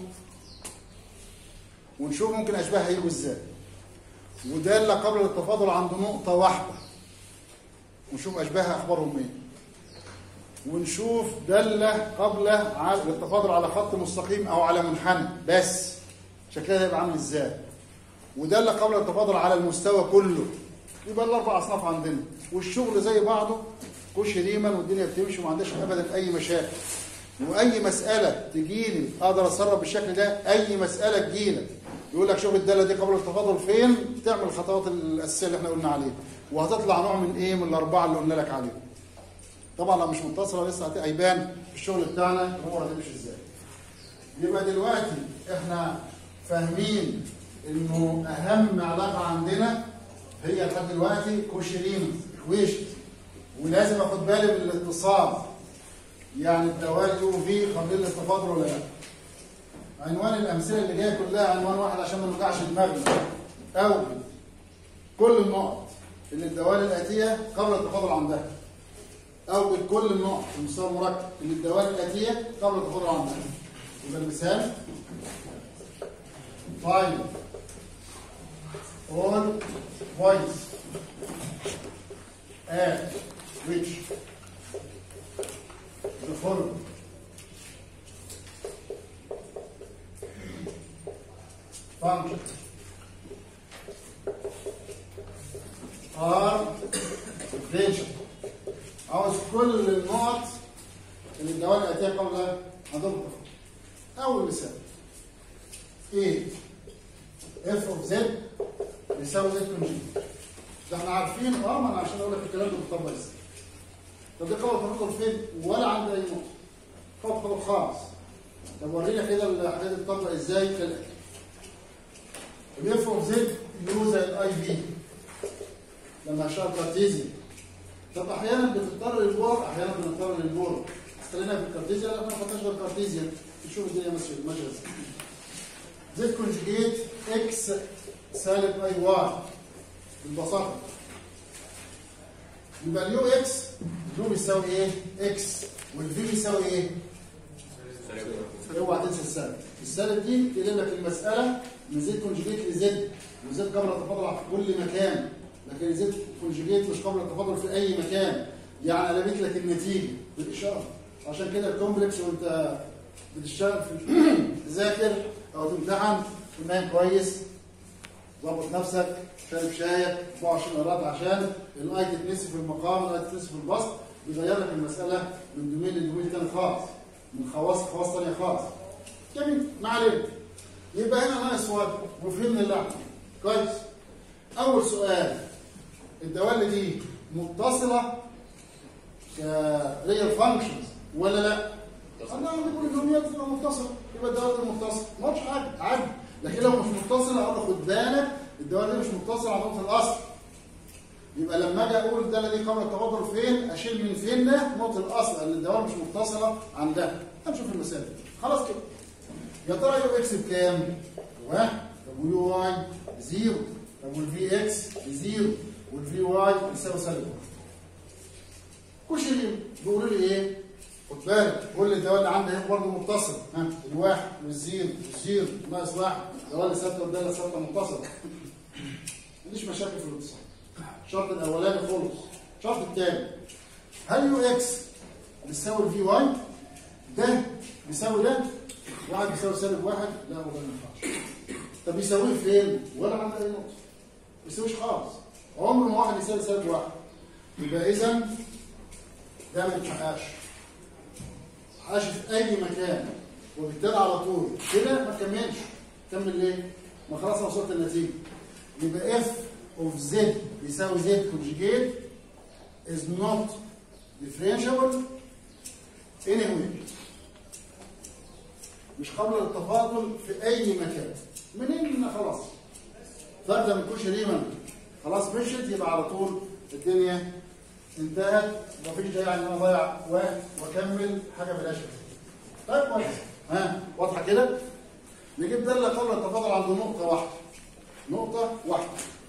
ونشوف ممكن اشباهها يجوا ازاي وداله قابله للتفاضل عند نقطه واحده ونشوف اشباهها اخبارهم ايه ونشوف داله قابله على للتفاضل على خط مستقيم او على منحنى بس شكلها هيبقى عامل ازاي وداله قابله للتفاضل على المستوى كله يبقى الاربع اصناف عندنا والشغل زي بعضه كوش ريما والدنيا بتمشي وما عندهاش ابدا اي مشاكل واي مساله تجيلي اقدر اتصرف بالشكل ده اي مساله تجيلك يقول لك شوف الداله دي قبل التفاضل فين تعمل الخطوات الاساسيه اللي احنا قلنا عليها وهتطلع نوع من ايه من الاربعه اللي قلنا لك عليهم طبعا لو مش متصله لسه هت- هيبان الشغل بتاعنا هو هتمشي ازاي يبقى دلوقتي احنا فاهمين انه اهم علاقه عندنا هي لحد دلوقتي كوشرين ايكويشن ولازم اخد بالي من الاتصال يعني الدوال يو في قابلين للتفاضل ولا لا عنوان الامثله اللي جايه كلها عنوان واحد عشان ما نوجعش دماغنا اوجد كل النقط اللي الدوال الاتيه قبل التفاضل عندها اوجد كل النقط في المستوى المركب اللي الدوال الاتيه قبل التفاضل عندها يبقى المثال find all points at which the following function are differential عاوز كل النقط اللي الدوال الاتيه قبل عندهم التفاضل اول مثال ايه اف اوف زد بيساوي زد كونجيت ده احنا عارفين اه ما انا عشان اقول لك الكلام ده بيطبق ازاي طب دي قوه تفاضل فين ولا عند اي نقطه قوه تفاضل خالص طب ورينا كده الحاجات دي بتطبق ازاي كالاتي الاف اوف زد يو زي الاي في لما اشتغل كارتيزي طب احيانا بتضطر للبور احيانا بنضطر للبور خلينا في الكارتيزيا لا احنا ما خدناش غير كارتيزيا نشوف الدنيا ماشيه ماشيه ازاي زد كونجيجيت اكس سالب اي واي ببساطه يبقى اليو اكس اليو بيساوي ايه؟ اكس والفي بيساوي ايه؟ اوعى تنسى السالب السالب دي تقول لك المساله من زد كونجيجيت لزد وزد قبل التفاضل في كل مكان لكن زد كونجيجيت مش قبل التفاضل في اي مكان يعني قلبت لك النتيجه بالاشاره عشان كده الكومبلكس وانت بتشتغل في تذاكر او تمتحن تنام كويس ظبط نفسك شارب شايك 24 قرات عشان الاي تتنسي في المقام الاي تتنسي في البسط بيغير لك المساله من دومين لدومين تاني خالص من خواص لخواص ثانيه خالص جميل ما علينا يبقى هنا ناقص واحد وفهمنا اللعبه كويس اول سؤال الدوال دي متصله كريال فانكشنز ولا لا؟ انا بقول الدوميات تبقى متصله يبقى الدوال دي متصله ما قلتش حاجه عادي لكن لو مش متصله اقول له خد بالك الدوال دي مش متصله على نقطه الاصل يبقى لما اجي اقول الداله دي قبل التفاضل فين اشيل من فين ده نقطه الاصل لان الدوال مش متصله عندها هنشوف المثال خلاص كده يا ترى يو اكس بكام؟ واحد طب ويو واي زيرو طب والفي اكس بزيرو والفي واي بيساوي سالب واحد كوشرين بيقولوا لي ايه؟ خد بالك كل الدوال اللي عندي هنا برضه متصل ها الواحد والزيرو والزيرو ناقص واحد دوال ثابته والداله ثابته متصله ما عنديش مشاكل في الاتصال الشرط الاولاني خلص الشرط الثاني هل يو اكس بيساوي الفي واي ده بيساوي ده واحد بيساوي سالب واحد لا ولا ما ينفعش طب بيساويه فين ولا عند اي نقطه ما بيساويش خالص عمر ما واحد يساوي سالب واحد يبقى اذا ده ما يتحققش ما يتحققش في اي مكان وبالتالي على طول كده ما تكملش كمل ليه؟ ما خلاص انا وصلت النتيجه يبقى اف اوف زد بيساوي زد كونجيجيت is not differentiable anywhere مش قبل التفاضل في اي مكان منين خلاص فرده من كوش ريمان خلاص مشيت يبقى على طول الدنيا انتهت مفيش داعي ان انا اضيع وقت واكمل حاجه بلاش طيب كويس ها واضحه كده نجيب داله قبل التفاضل عند نقطه واحده نقطه واحده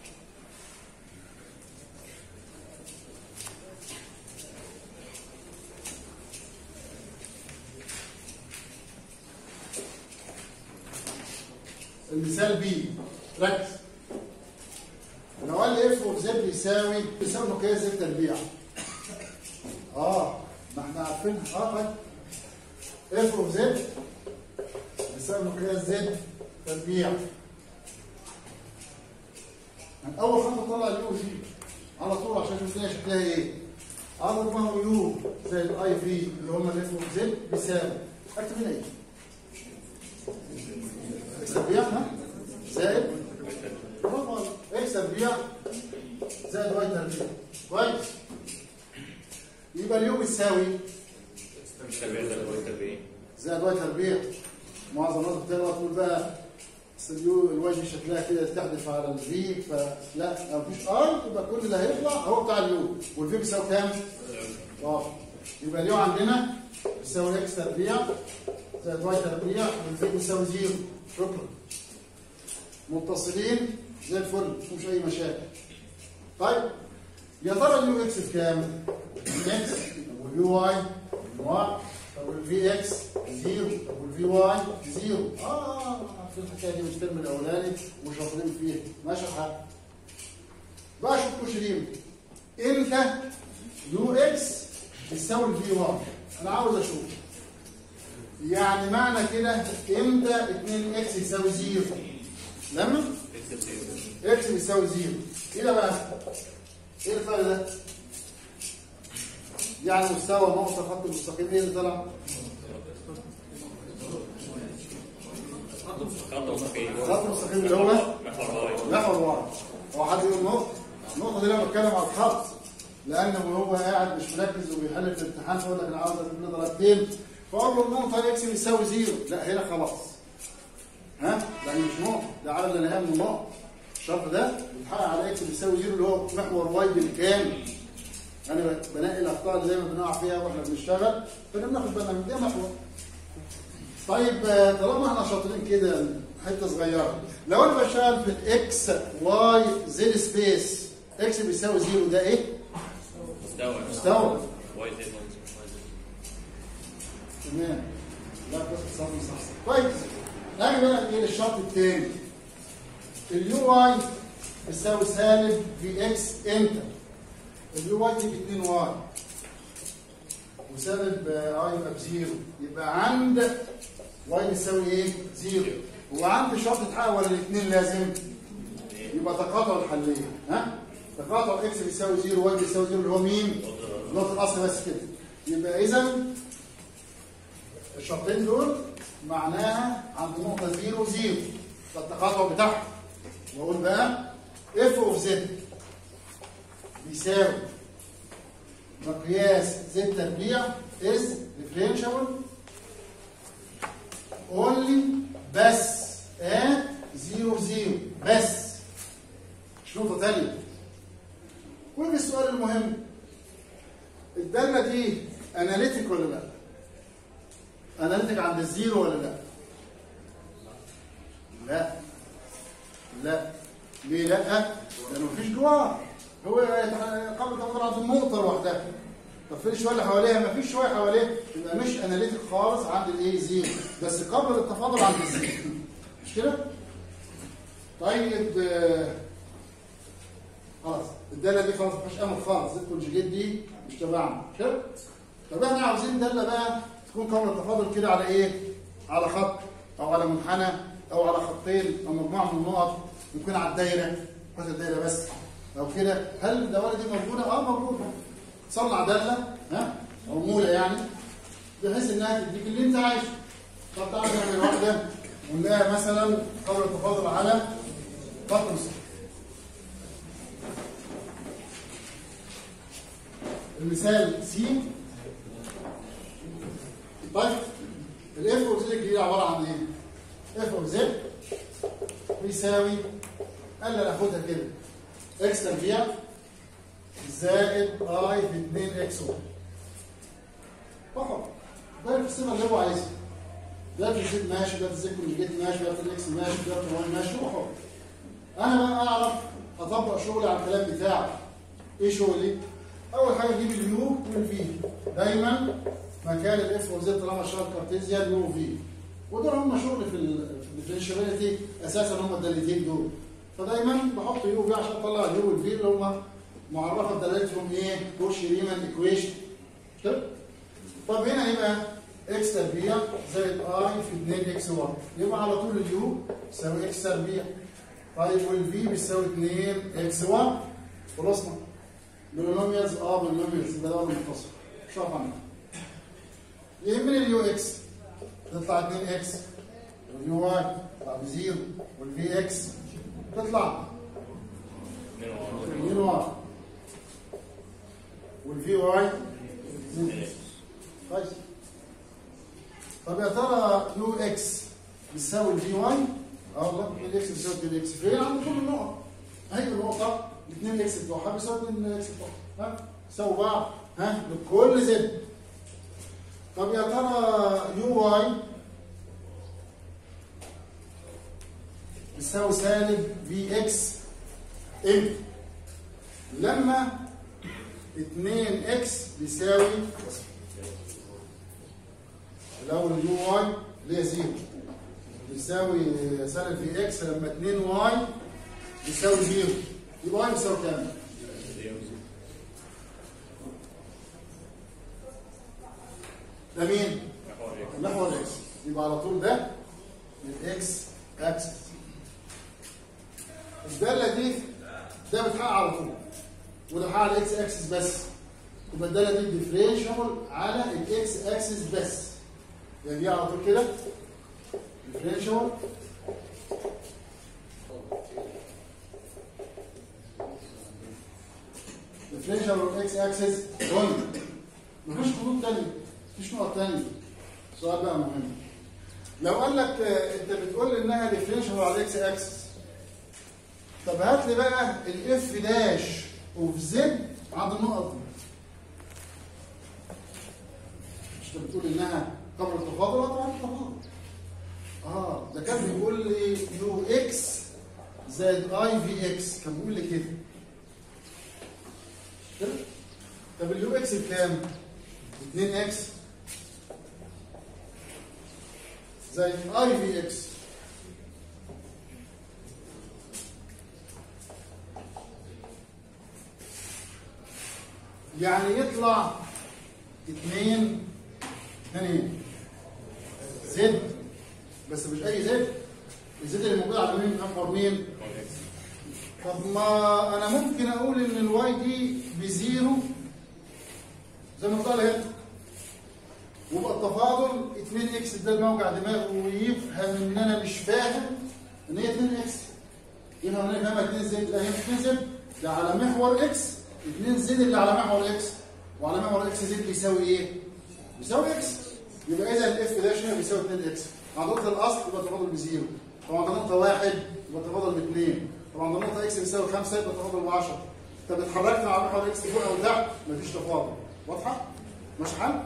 المثال بي ركز لو قال لي اف اوف زد بيساوي بيساوي مقياس زد تربيع اه ما احنا عارفينها اه طيب اف اوف زد بيساوي مقياس زد تربيع من اول خطوه طلع اليو جي على طول عشان نشوف الدنيا شكلها ايه عدد ما هو يو زائد اي في اللي هم الاف اوف زد بيساوي اكتب هنا ايه؟ تربيع ها؟ زائد برافو عليك. اكس تربيع زائد واي تربيع كويس يبقى اليوم يساوي مش تربيع ده اللي هو التربيع زائد واي تربيع معظم الناس بتغلط تقول بقى أصل اليو الواي دي شكلها كده تحدث على الفي فلا مفيش اي يبقى كل اللي هيطلع هو بتاع اليو والفي بيساوي كام؟ اه يبقى اليو عندنا بيساوي اكس تربيع زائد واي تربيع والفي بيساوي زيرو شكرا متصلين زي الفل مفيش اي مشاكل طيب يا ترى اليو اكس بكام؟ اكس واليو واي واي طب والفي اكس زيرو طب والفي واي زيرو اه في الحكايه دي مش الترم الاولاني وشاطرين فيه ماشي الحال بقى شوف كشريم امتى يو اكس يساوي الفي واي انا عاوز اشوف يعني معنى كده امتى 2 اكس يساوي زيرو لما اكس زيرو اكس بيساوي زيرو ايه ده بقى؟ ايه الفرق ده؟ يعني مستوى نقطة خط المستقيم ايه اللي طلع؟ خط مستقيم خط المستقيم اللي هو محور واي محور واحد هو حد يقول نقطة النقطة دي لما بتكلم على الخط لأنه هو قاعد مش مركز وبيحل في الامتحان فيقول لك أنا عاوز أجيب له درجتين فأقول له النقطة اكس بيساوي زيرو لا هنا خلاص ها؟ لأن مش نقطة ده عدد لا نهاية من النقط الشرط ده بيتحقق على اكس بيساوي زيرو اللي هو محور واي بالكامل انا بنقي الاخطاء اللي دايما بنقع فيها واحنا بنشتغل فبناخد بالنا من ده محور طيب آه، طالما احنا شاطرين كده حته صغيره لو انا بشتغل في الاكس واي زد سبيس اكس بيساوي زيرو ده ايه؟ مستوى مستوى واي زد واي زد تمام لا بس صح صح كويس نيجي بقى ايه للشرط الثاني اليو واي بيساوي سالب في اكس امتى؟ اليو واي تيجي 2 واي وسالب آه، اي يبقى بزيرو يبقى عند واي بيساوي ايه؟ زيرو وعند شرط يتحقق ولا الاثنين لازم؟ يبقى تقاطع الحليه ها؟ تقاطع اكس بيساوي زيرو واي بيساوي زيرو اللي هو مين؟ نقطه الاصل بس كده يبقى اذا الشرطين دول معناها عند نقطة زيرو زيرو ده التقاطع بتاعهم واقول بقى اف اوف زد بيساوي مقياس زد تربيع از ديفرنشابل اونلي بس ات زيرو زيرو بس مش نقطة تانية ويجي السؤال المهم الدالة دي اناليتيك ولا لا؟ اناليتيك عند الزيرو ولا لا؟ لا لا ليه لا؟ لانه مفيش جوار هو يتح- قبل تمر عند النقطة لوحدها طب فين الشوية اللي حواليها؟ مفيش شوية حواليها يبقى مش اناليتيك خالص عند الايه زيرو بس قبل التفاضل عند الزيرو مش كده؟ طيب آه، خلاص الدالة دي خلاص مفيش امل خالص الكونجيجيت دي مش تبعنا مش كده؟ طب احنا عاوزين دالة بقى تكون قبل التفاضل كده على ايه؟ على خط او على منحنى او على خطين او مجموعه من النقط ممكن على الدايره بس الدايره بس او كده هل الدوائر دي موجوده؟ اه موجوده تصنع داله ها عموله يعني بحيث انها تديك اللي انت عايزه طب تعالى نعمل واحده ونلاقيها مثلا قبل التفاضل على خط مستقيم المثال سي طيب الاف اوف زد دي عباره عن ايه؟ اف اوف زد بيساوي قال لي ناخدها كده اكس تربيع زائد اي في 2 اكس واي فقط ده القسمه اللي هو عايزها ده في الزد ماشي ده في الزد كونجيت ماشي ده في الاكس ماشي ده في الواي ماشي هو حر انا بقى اعرف اطبق شغلي على الكلام بتاعي ايه شغلي؟ اول حاجه اجيب اليو والفي دايما مكان الاف والزد طالما شغال كارتيزيان يو وفي ودول هم شغل في الديفرنشابيلتي اساسا هم الدالتين دول فدايما بحط يو وفي عشان اطلع اليو والفي اللي هم معرفه بدلالتهم ايه؟ كوش ريمان ايكويشن كده؟ طب هنا يبقى اكس تربيع زائد اي في 2 اكس واي يبقى على طول اليو يساوي اكس تربيع طيب والفي بيساوي 2 اكس واي خلصنا بولينوميالز اه بولينوميالز يبقى ده منفصل شوف عنها يهمني اليو اكس تطلع 2 اكس واليو واي تطلع بزيرو والفي اكس تطلع 2 واي والفي واي كويس طب يا ترى يو اكس بتساوي الفي واي؟ اه والله الاكس بتساوي 2 اكس فين عند كل النقط؟ اهي النقطة 2 اكس بتوعها بيساوي 2 اكس بتوعها ها يساووا بعض ها لكل زد طب يا ترى يو واي بتساوي سالب في اكس ام لما 2 اكس بيساوي الاول اليو واي اللي هي زيرو بيساوي سالب في اكس لما 2 واي بيساوي زيرو يبقى واي بيساوي كام؟ ده مين؟ محور الاكس يبقى على طول ده الاكس اكسس الداله دي ده بتحقق على طول وده حقق الاكس اكسس بس يبقى الداله دي ديفرنشال على الاكس اكسس بس يعني دي على طول كده ديفرنشال ديفرنشال على الاكس اكسس 1 مفيش خطوط تانية مفيش نقط تانية سؤال بقى مهم لو قال لك آه، انت بتقول انها ديفرنشال على الاكس اكسس طب هات لي بقى الاف داش اوف زد عند النقط دي مش انت بتقول انها قبل التفاضل ولا بعد التفاضل اه ده كان بيقول لي يو اكس زائد اي في اكس كان بيقول لي كده كده طب اليو اكس بكام 2 اكس زائد اي في اكس يعني يطلع 2 2 زد بس مش اي زد الزد اللي موجود على مين محور مين طب ما انا ممكن اقول ان الواي دي بزيرو زي ما قال هنا ويبقى التفاضل 2 اكس ده موجع دماغه ويفهم ان انا مش فاهم ان هي 2 اكس يفهم ان انا 2 زد لا هي مش 2 زد ده على محور اكس 2 زد اللي على محور اكس وعلى محور اكس زد بيساوي ايه؟ بيساوي اكس يبقى اذا الاف ده شنو بيساوي 2 اكس عند نقطه الاصل يبقى التفاضل بزيرو طبعا عند نقطه واحد يبقى التفاضل باثنين طبعا عند نقطه اكس بيساوي 5 يبقى التفاضل ب 10 طب اتحركنا على محور اكس فوق او تحت مفيش تفاضل واضحه؟ ماشي حل؟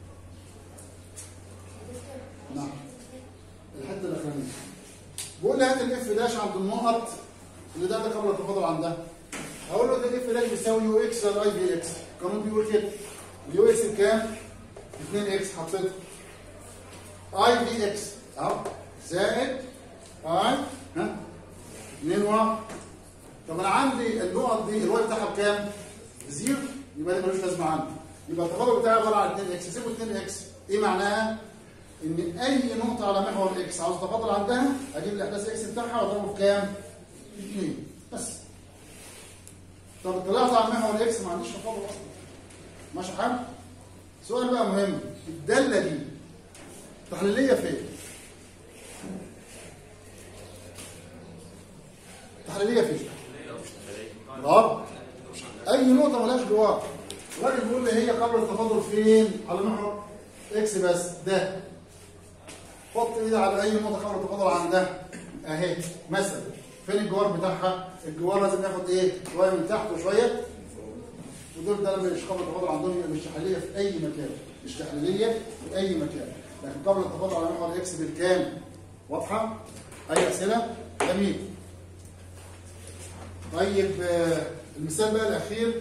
نعم الحته الاخرانيه بقول لي هات الاف داش عند النقط اللي ده ده قبل التفاضل عندها هقول له ده الاف داش بيساوي يو اكس زائد اي في اكس القانون بيقول كده اليو اكس بكام؟ 2 اكس حطيتها اي في اكس اهو زائد اي ها 2 واحد طب انا عندي النقط دي الواي بتاعها بكام؟ زيرو يبقى ده ملوش لازمه عندي يبقى التفاضل بتاعي عباره عن 2 اكس سيبوا 2 اكس ايه معناها؟ ان اي نقطه على محور اكس عاوز اتفاضل عندها اجيب الاحداث اكس بتاعها واضربه في كام؟ 2 بس طب طلعت على محور اكس ما عنديش تفاضل اصلا ماشي حال؟ سؤال بقى مهم الداله دي تحليليه فين؟ تحليليه فين؟ اه اي نقطه ملهاش جواه الراجل بيقول لي هي قبل التفاضل فين؟ على محور اكس بس ده حط ايدي على اي نقطه قبل التفاضل عندها اهي مثلا فين الجوار بتاعها الجوار لازم ياخد ايه شويه من تحت وشويه ودول ده لما يشخبط التفاضل عندهم يبقى مش تحليليه في اي مكان مش تحليليه في اي مكان لكن قبل التفاضل على محور اكس بالكامل واضحه اي اسئله جميل طيب آه، المثال بقى الاخير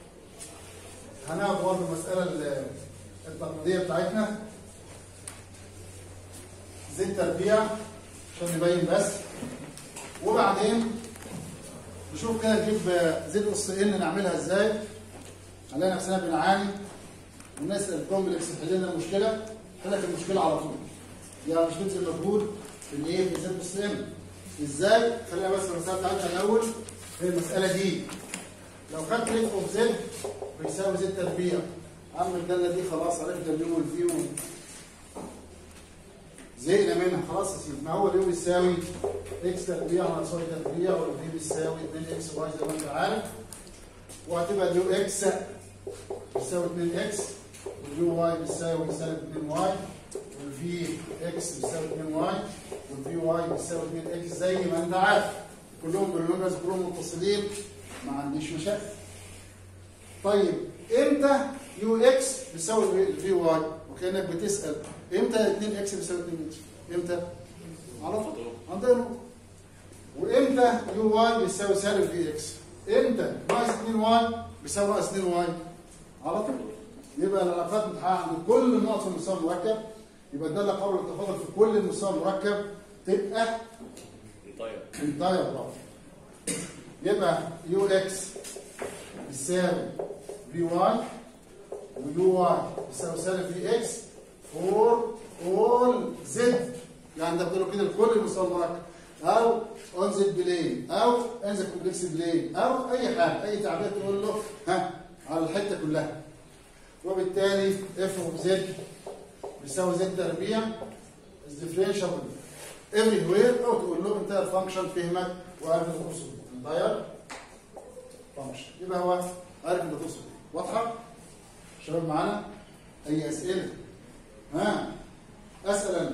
هناخد برضه المساله ال- التقليديه بتاعتنا زد تربيع عشان نبين بس وبعدين نشوف كده نجيب زد اس ان نعملها ازاي هنلاقي نفسنا بنعاني ونسال الكومبلكس تحل لنا المشكله حلك المشكله على طول يعني مش بنزل مجهود في الايه في زد اس ان ازاي خلينا بس المساله بتاعتنا الاول هي المساله دي لو خدت ريت اوف زد بيساوي زد تربيع عم الداله دي خلاص عرفنا اليو والفي زهقنا منها خلاص يا سيدي ما هو اليو بيساوي اكس تربيع ناقص واي تربيع والفي بيساوي 2 اكس واي زي ما انت عارف وهتبقى اليو اكس بيساوي 2 اكس واليو واي بيساوي سالب 2 واي والفي اكس بيساوي 2 واي والفي واي بيساوي 2 اكس زي ما انت عارف كلهم بولينوميالز كلهم متصلين ما عنديش مشاكل طيب امتى يو اكس بيساوي الفي واي وكانك بتسال امتى 2 اكس بيساوي 2 اكس امتى على طول عندنا نقطة. وامتى يو واي بيساوي سالب في اكس امتى ناقص 2 واي بيساوي ناقص 2 واي على طول يبقى العلاقات متحققه عند كل النقط في المستوى المركب يبقى الداله قبل التفاضل في كل المستوى المركب تبقى طيب انتاير برافو يبقى يو اكس بيساوي في واي ويو واي بيساوي سالب في اكس فور اول زد يعني ده بتقول كده لكل المستوى المركب او اون زد بلين او انزل كومبلكس بلين او اي حاجه اي تعبير تقول له ها على الحته كلها وبالتالي اف اوف زد بيساوي زد تربيع is differentiable everywhere او تقول له entire function فهمك وعارف انت تقصد إيه. entire function يبقى هو عارف انت تقصد ايه واضحه شباب معانا اي اسئله ها اسال انا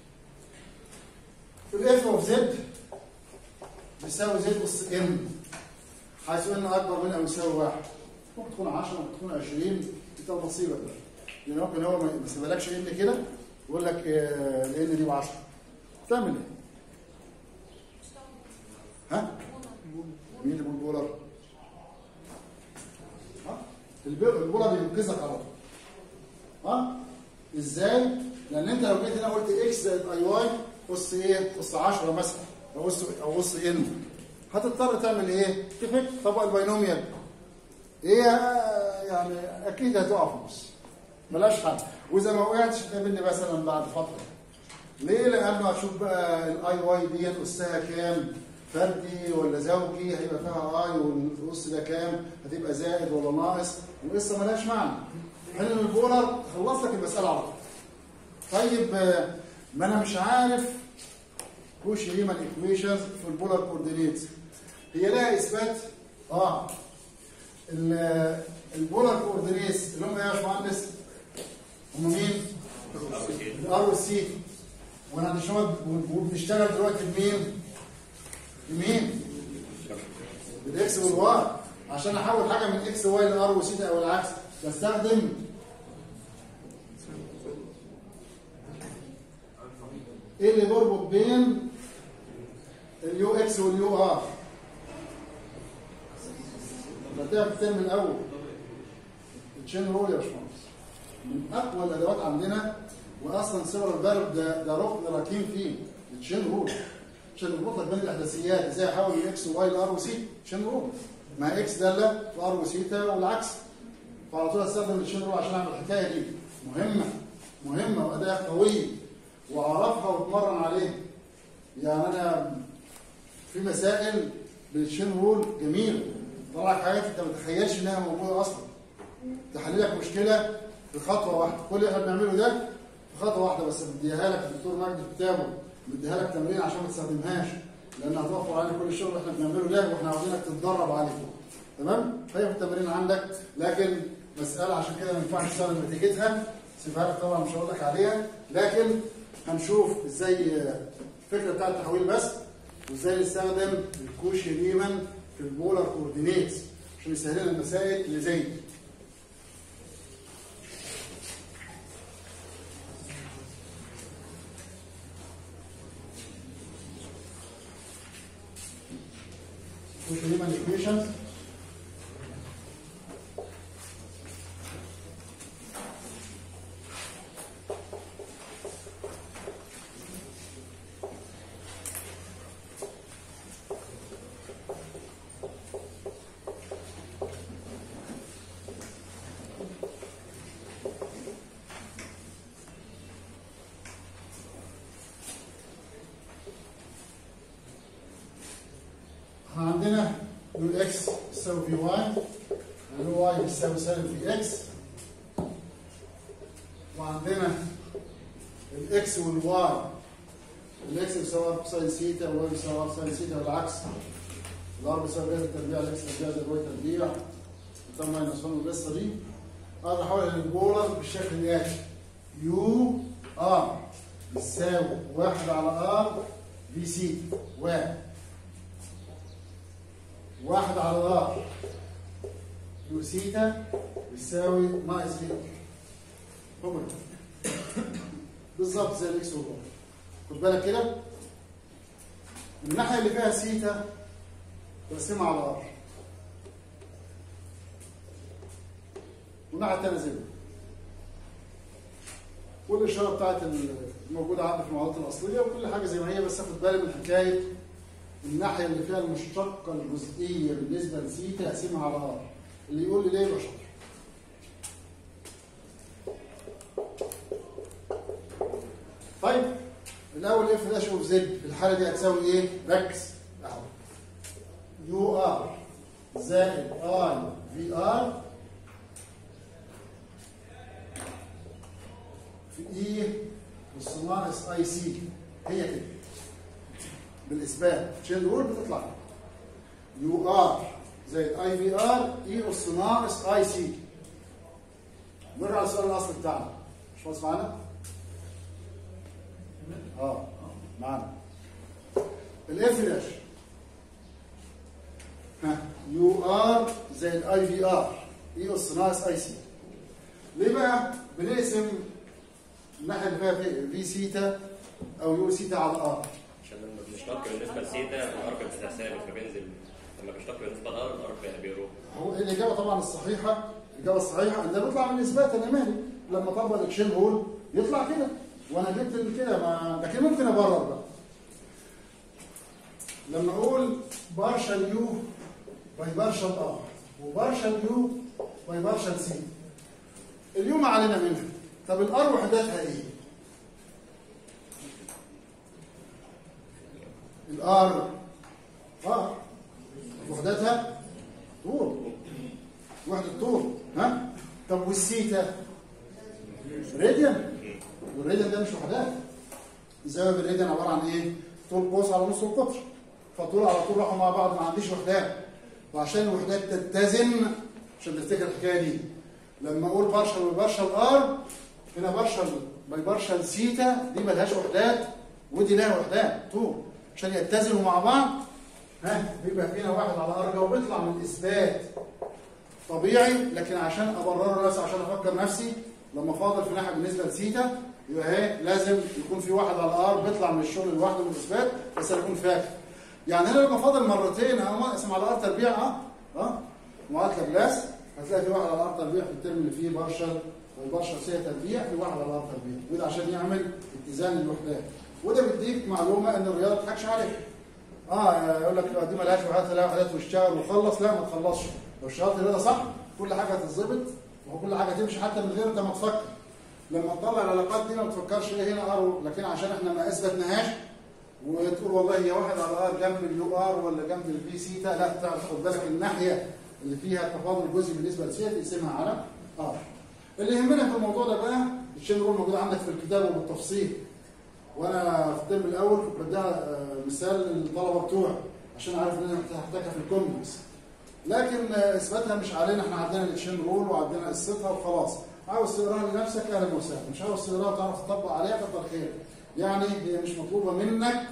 الاف اوف زد بيساوي زد اس ام حيث ان اكبر من او يساوي واحد ممكن تكون 10 ممكن تكون 20 انت نصيبك بقى يعني ممكن هو ما يسيبلكش ان كده يقول لك آه، لان دي ب 10 تعمل ايه؟ ها؟ مين اللي بيقول بولر؟ ها؟ الب- البولر بينقذك على طول ها؟ ازاي؟ لان انت لو جيت هنا قلت اكس زائد اي واي اس ايه؟ اس 10 مثلا او اس او اس ان هتضطر تعمل ايه؟ تفك طبق البينوميال ايه يعني اكيد هتقع في النص ملاش حل واذا ما وقعتش تقابلني مثلا بعد فتره ليه؟ لانه هتشوف بقى الاي واي ديت اسها كام؟ فردي ولا زوجي هيبقى فيها اي والاس ده كام؟ هتبقى زائد ولا ناقص؟ وقصه ملهاش معنى. حل البولر خلص لك المساله على طول. طيب آه، ما انا مش عارف كوش ريمان ايكويشنز في البولر كوردينيتس هي لها اثبات؟ اه ال- البولر كوردينيتس اللي هم ايه يا باشمهندس؟ هم مين؟ الار والسي وانا هنشتغل وبنشتغل دلوقتي بمين؟ بمين؟ بالاكس والواي عشان احول حاجه من اكس واي لار وسي او العكس بستخدم ايه اللي بيربط بين اليو اكس واليو ار؟ بديها في الترم الاول التشين رول يا باشمهندس من اقوى الادوات عندنا واصلا صور الفيرب ده ده ركن ركين فيه التشين رول عشان نربط لك بين الاحداثيات ازاي احول من اكس وواي لار وسي تشين رول مع اكس داله وار وسيتا والعكس فعلى طول استخدم التشين رول عشان اعمل الحكايه دي مهمه مهمه واداه قويه واعرفها واتمرن عليها يعني انا في مسائل بالتشين رول جميله طلع حاجات انت ما تتخيلش انها موجوده اصلا تحل لك مشكله في خطوه واحده كل اللي احنا بنعمله ده في خطوه واحده بس مديها لك الدكتور مجدي في كتابه مديها لك تمرين عشان ما تستخدمهاش لان هتوفر عليك كل الشغل اللي احنا بنعمله ده واحنا عاوزينك تتدرب عليه تمام هي في التمرين عندك لكن مساله عشان كده ما ينفعش تستخدم نتيجتها سيبها لك طبعا مش هقول لك عليها لكن هنشوف ازاي الفكره بتاعت التحويل بس وازاي نستخدم الكوشي ريمان في البولار كوردينيتس عشان يسهل لنا المسائل اللي زي دي كوشي ريمان ايكويشنز عندنا يو اكس يساوي في واي اللي هو واي بيساوي سالب في اكس وعندنا الاكس والواي الاكس بيساوي ار ساين سيتا والواي بيساوي ار ساين سيتا والعكس الار بيساوي جذر تربيع الاكس تربيع زائد الواي تربيع تم ماينس 1 القصه دي اقدر احول البولر بالشكل الاتي يو ار بيساوي 1 على ار في سي واحد واحد على ار يو سيتا بيساوي ناقص في هم بالظبط زي الاكس والواي خد بالك كده الناحيه اللي فيها سيتا بقسمها على ار والناحيه الثانيه زي والاشاره بتاعت الموجوده عندي في المعادلات الاصليه وكل حاجه زي ما هي بس اخد بالي من حكايه الناحيه اللي فيها المشتقه الجزئيه بالنسبه لسيتا اقسمها على ار اللي يقول لي ليه يبقى شاطر طيب الاول اف داش اوف زد في الحاله دي هتساوي ايه ركز اهو يو ار زائد اي في ار في اي بس ناقص اي سي هي كده بالاثبات تشيل رول بتطلع يو ار زائد اي في ار اي اس ناقص اي سي نرجع للسؤال الاصلي بتاعنا مش واصل معانا؟ اه معانا الاف داش ها يو ار زائد اي في ار اي اس ناقص اي سي ليه بقى بنقسم الناحيه اللي فيها في, في سيتا او يو سيتا على ار عشان لما بنشتق بالنسبه لسيتا الارك بتاع ثابت فبينزل لما بنشتق بالنسبه للار الارك بيروح هو الاجابه طبعا الصحيحه الاجابه الصحيحه ان ده بيطلع من اثبات انا مالي لما طبق الاكشن هول يطلع كده وانا جبت كده ما لكن ممكن ابرر بقى لما اقول بارشل يو باي بارشل ار وبارشل يو باي بارشل سي اليو ما علينا منها طب الار وحداتها ايه؟ الار اه وحداتها طول وحدة طول ها طب والسيتا راديان والراديان ده مش وحدات زاوية الراديان عبارة عن ايه طول قوس على نص القطر فطول على طول راحوا مع بعض ما عنديش وحدات وعشان الوحدات تتزن عشان تفتكر الحكايه دي لما اقول بارشل وبارشل ار هنا بارشل باي بارشل سيتا دي ملهاش وحدات ودي لها وحدات طول عشان يتزنوا مع بعض ها بيبقى فينا واحد على ارجع وبيطلع من الاثبات طبيعي لكن عشان ابرره نفسي عشان افكر نفسي لما فاضل في ناحيه بالنسبه لسيتا يبقى ايه لازم يكون في واحد على ار بيطلع من الشغل لوحده من الاثبات بس انا اكون فاكر يعني هنا لما فاضل مرتين اهو اقسم على ار تربيع اه اه معادله بلاس هتلاقي في واحد على ار تربيع في الترم اللي فيه بارشل والبارشل سي تربيع في واحد على ار تربيع وده عشان يعمل اتزان الوحدات وده بيديك معلومه ان الرياضه ما تضحكش عليك اه يقول لك دي مالهاش وحدات لا وحدات واشتغل وخلص لا ما تخلصش لو اشتغلت الرياضه صح كل حاجه هتتظبط وكل حاجه تمشي حتى من غير انت ما تفكر لما تطلع العلاقات دي ما تفكرش ايه هنا ار لكن عشان احنا ما اثبتناهاش وتقول والله هي واحد على ار جنب اليو ار ولا جنب البي سيتا لا تعرف خد بالك الناحيه اللي فيها تفاضل جزئي بالنسبه لسيتا تقسمها على ار اللي يهمنا في الموضوع ده بقى الشين رول موجود عندك في الكتاب وبالتفصيل وانا في الترم الاول كنت بديها مثال للطلبه بتوعي عشان عارف ان انا هحتاجها في الكومنتس لكن اثباتها مش علينا احنا عندنا التشين رول وعندنا قصتها وخلاص عاوز تقراها لنفسك اهلا وسهلا مش عاوز تقراها وتعرف تطبق عليها كتر خير يعني هي مش مطلوبه منك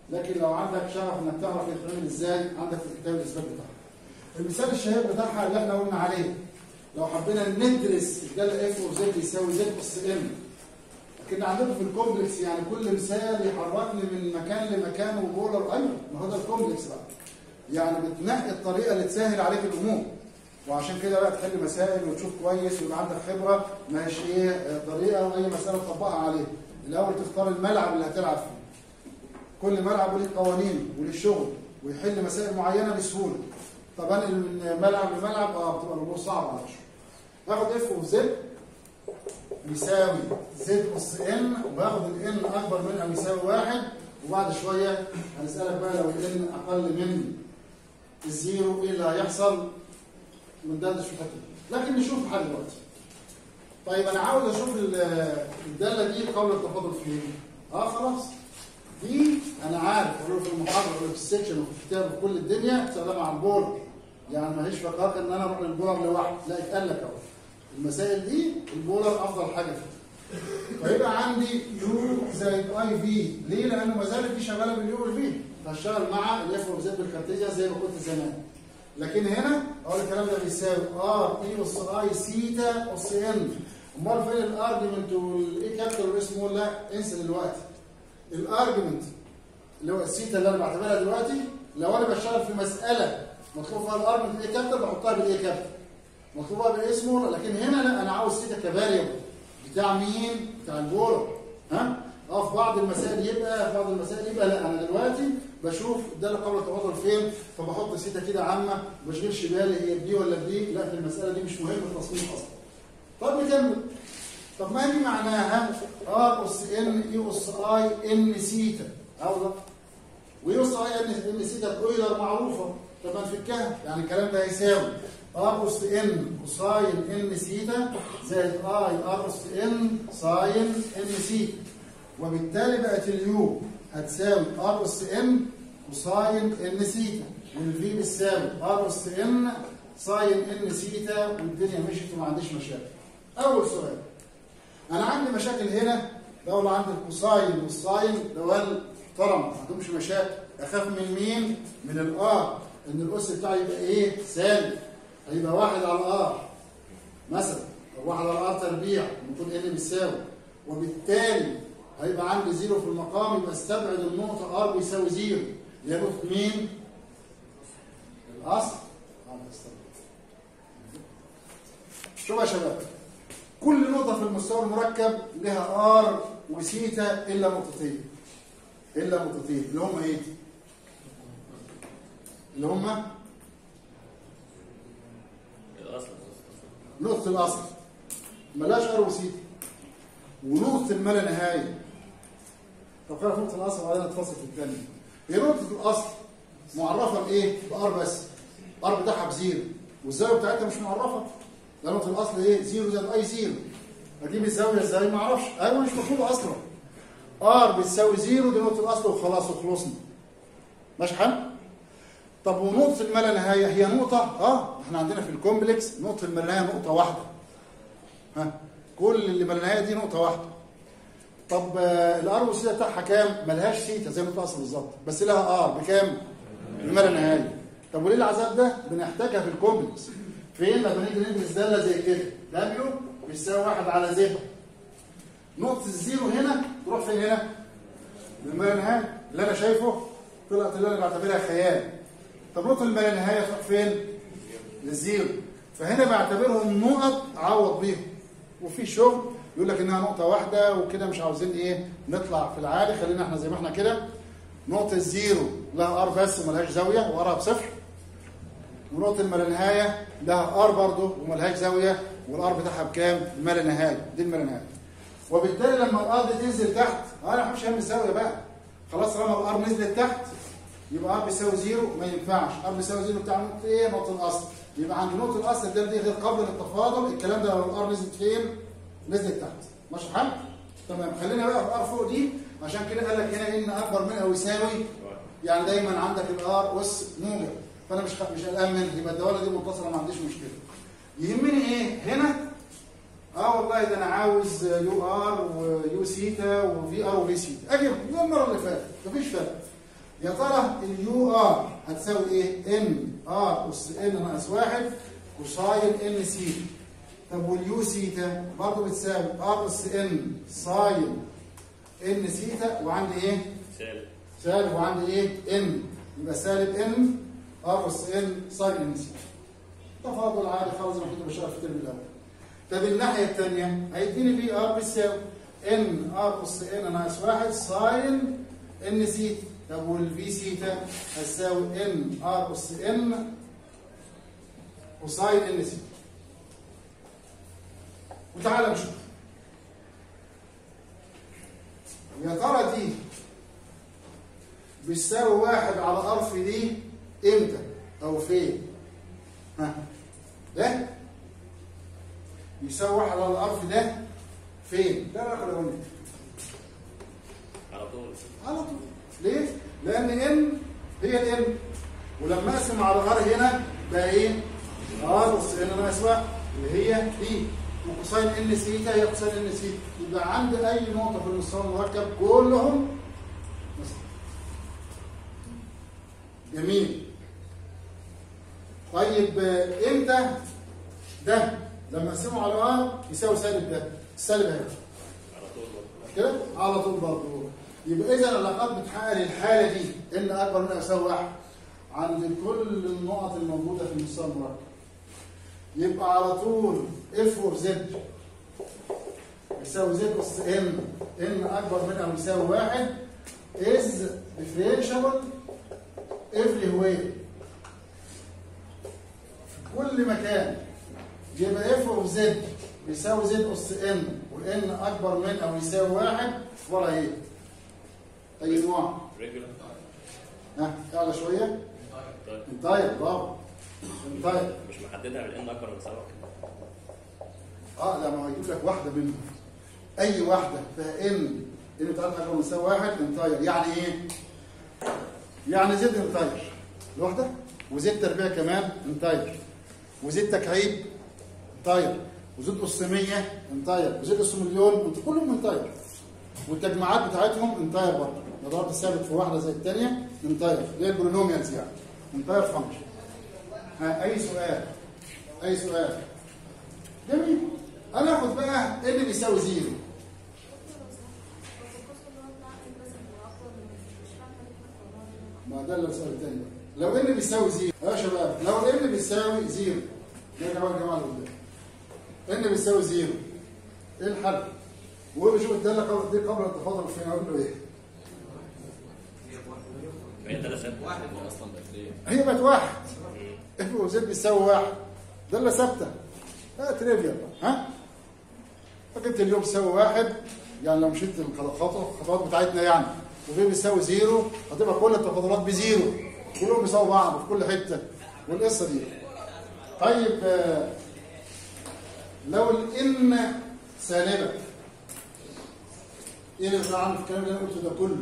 لكن لو عندك شغف انك تعرف يتعمل ازاي عندك في الكتاب الاثبات بتاعها المثال الشهير بتاعها اللي احنا قلنا عليه لو حبينا ندرس الداله اف اوف زد يساوي زد اس ام لكن عندكم في الكومبلكس يعني كل مثال يحركني من مكان لمكان وبولر ايوه ما هو ده الكومبلكس بقى يعني بتنقي الطريقه اللي تسهل عليك الامور وعشان كده بقى تحل مسائل وتشوف كويس ويبقى عندك خبره ما هيش ايه آه، طريقه واي مساله تطبقها عليه الاول تختار الملعب اللي هتلعب فيه كل ملعب له قوانين وللشغل ويحل مسائل معينه بسهوله طب انقل من ملعب لملعب اه بتبقى الامور صعبه على الشغل باخد اف اوف زد يساوي زد اس ان وباخد الان اكبر من او يساوي واحد وبعد شويه هنسالك بقى لو الان اقل من الزيرو ايه اللي هيحصل وندردش في الحته دي. لكن نشوف لحد دلوقتي طيب انا عاوز اشوف ال- الداله دي قبل التفاضل فين اه خلاص دي انا عارف اقول في المحاضره ولا في السكشن وفي الكتاب وفي كل الدنيا استخدمها على البولر يعني ما هيش فقط ان انا اروح للبولر لوحدي لا اتقال لك اهو المسائل دي البولر افضل حاجه فيها فيبقى عندي يو زائد اي في ليه؟ لانه ما زالت دي شغاله باليو والفي فاشتغل مع الاف وزد بالكارتيزيا زي ما كنت زمان لكن هنا اقول الكلام ده بيساوي ار اي اس اي سيتا اس ان امال فين الارجيومنت والاي كابيتال واسمه لا انسى دلوقتي الارجيومنت اللي هو السيتا اللي انا بعتبرها دلوقتي لو انا بشتغل في مساله مطلوب فيها الارجيومنت الاي كابيتال بحطها بالاي كابيتال مطلوبه بالاسمه لكن هنا لا انا عاوز سيتا كفاريبل بتاع مين؟ بتاع البولر ها؟ اه في بعض المسائل يبقى في بعض المسائل يبقى لا انا دلوقتي بشوف الداله قبل التفاضل فين فبحط سيتا كده عامه ما بشغلش بالي هي بدي ولا بدي لا في المساله دي مش مهم التصميم اصلا طب نكمل طب ما دي معناها ار اس ان يو اس اي ان سيتا او ويو اس اي ان ان سيتا اويلر معروفه طب ما نفكها يعني الكلام ده هيساوي ار اس ان كوساين ان سيتا زائد اي ار اس ان ساين ان سيتا وبالتالي بقت اليو هتساوي ار اس ان كوساين ان سيتا والفي بتساوي ار اس ان ساين ان سيتا والدنيا مشيت وما عنديش مشاكل اول سؤال انا عندي مشاكل هنا دول عندي الكوساين والساين دول محترم ما عندهمش مشاكل اخاف من مين من الار ان الاس بتاعي يبقى ايه سالب هيبقى واحد على ار مثلا او واحد على ار تربيع يكون ان بيساوي وبالتالي هيبقى عندي زيرو في المقام يبقى استبعد النقطه ار بيساوي زيرو اللي هي نقطه مين؟ الاصل شوف يا شباب كل نقطة في المستوى المركب لها ار وسيتا الا نقطتين الا نقطتين اللي هم ايه؟ اللي هم الاصل نقطة الأصل ملاش ار وسيتا ونقطة الما لا نهاية طب خلينا في نقطة الأصل وبعدين نتفصل في الثانية هي نقطة الأصل معرفة بإيه؟ بار بس ار بتاعها بزيرو والزاوية بتاعتها مش معرفة ده نقطة الأصل إيه؟ زيرو زائد أي زيرو أجيب الزاوية إزاي؟ ما أعرفش أيوة مش مطلوبة أصلا ار بتساوي زيرو دي نقطة الأصل وخلاص وخلصنا ماشي حل؟ طب ونقطة الما لا نهاية هي نقطة اه احنا عندنا في الكومبلكس نقطة الما لا نهاية نقطة واحدة ها كل اللي ما لا نهاية دي نقطة واحدة طب آه الار والسيتا بتاعها كام؟ ملهاش سيتا زي ما الاصل بالظبط بس لها ار بكام؟ بما لا نهاية طب وليه العذاب ده؟ بنحتاجها في الكومبلكس فين لما نيجي ندرس دالة زي كده دبليو بيساوي واحد على زد نقطة الزيرو هنا تروح فين هنا؟ لما لا نهاية اللي انا شايفه طلعت اللي انا بعتبرها خيال طب نقطة الما لا نهاية تروح فين؟ للزيرو فهنا بعتبرهم نقط اعوض بيهم وفي شغل يقول لك انها نقطة واحدة وكده مش عاوزين ايه نطلع في العالي خلينا احنا زي ما احنا كده نقطة الزيرو لها ار بس وملهاش زاوية وارها بصفر ونقطة الما لا نهاية لها ار برضه وملهاش زاوية والار بتاعها بكام؟ ما لا نهاية دي الما لا نهاية وبالتالي لما الار دي تنزل تحت انا مش هم الزاوية بقى خلاص طالما الار نزلت تحت يبقى ار بيساوي زيرو ما ينفعش ار بيساوي زيرو بتاع نقطة ايه؟ نقطة الاصل يبقى عند نقطة الاصل الدالة دي غير قابلة للتفاضل الكلام ده لو الار نزلت فين؟ نزلت تحت ماشي حل؟ تمام خلينا بقى في الار فوق دي عشان كده قال لك هنا ان اكبر من او يساوي يعني دايما عندك الار اس موجب فانا مش مش قلقان منها يبقى الدوله دي متصله ما عنديش مشكله يهمني ايه هنا اه والله ده انا عاوز يو ار ويو سيتا وفي ار وفي سيتا اجيب زي المره اللي فاتت مفيش فرق يا ترى اليو ار هتساوي ايه؟ ان ار اس ان ناقص واحد كوساين ان سيتا طب واليو سيتا برضه بتساوي ار اس ان ساين ان سيتا وعندي ايه؟ سالب سالب وعندي ايه؟ ان يبقى سالب ان ار اس ان ساين ان سي تفاضل عادي خالص زي ما كنت بشتغل في الترم الاول طب الناحيه الثانيه هيديني في ار بيساوي ان ار اس ان ناقص واحد ساين ان سيتا طب والفي سيتا هتساوي ان ار اس ان وساين ان سيتا وتعالى نشوف يا ترى دي بيساوي واحد على ارف دي امتى او فين ها ده يساوي واحد على الارف ده فين ده الرقم الاولاني على طول على طول ليه لان ان هي الان ولما اقسم على ار هنا بقى ايه ار اس ان ناقص واحد اللي هي دي وكوساين ان سيتا هي كوساين ان سيتا يبقى عند اي نقطه في المستوى المركب كلهم مثلا جميل طيب آه، امتى ده لما اقسمه على ار يساوي سالب ده السالب اهي على طول برضه. كده على طول برضه يبقى اذا العلاقات بتحقق للحاله دي ان اكبر من أو يساوي واحد عند كل النقط الموجوده في المستوى المركب يبقى على طول اف اوف زد يساوي زد اس ان ان اكبر من او يساوي واحد is differentiable everywhere في كل مكان يبقى اف اوف زد بيساوي زد اس ان وان اكبر من او يساوي واحد ورا ايه؟ اي نوع؟ ريجولار ها اعلى شويه طيب انتاير برافو انتاير مش محددها بالان اكبر من سبعه اه لا ما هو هيجيب لك واحده منهم اي واحده فيها ان ان بتاعت اكبر من يساوي واحد انتاير يعني ايه؟ يعني زد انتاير الواحده وزد تربيع كمان انتاير وزد تكعيب انتاير وزد اس 100 انتاير وزد اس مليون انت كلهم انتاير والتجمعات بتاعتهم انتاير برضه لو ضربت ثابت في واحده زي الثانيه انتاير اللي هي البولينوميالز يعني انتاير فانكشن ها اي سؤال اي سؤال جميل انا اخد بقى ان بيساوي زيرو ما ده اللي السؤال الثاني بقى لو ان بيساوي زيرو يا شباب لو ان بيساوي زيرو نرجع بقى الجماعه اللي قدام ان بيساوي زيرو ايه الحل؟ وهو بيشوف الداله قبل دي قبل التفاضل فين اقول له ايه؟ هي ثلاث ثابت واحد اللي اصلا بكريه هي بقت واحد اف وزد بيساوي واحد داله ثابته لا تريفيال ها؟ فكنت اليوم بيساوي واحد يعني لو مشيت الخطوات الخطوات بتاعتنا يعني وفي بيساوي زيرو هتبقى كل التفاضلات بزيرو كلهم بيساووا بعض في كل حته والقصه دي طيب آه، لو الان سالبه ايه اللي طلع في الكلام اللي انا قلته ده كله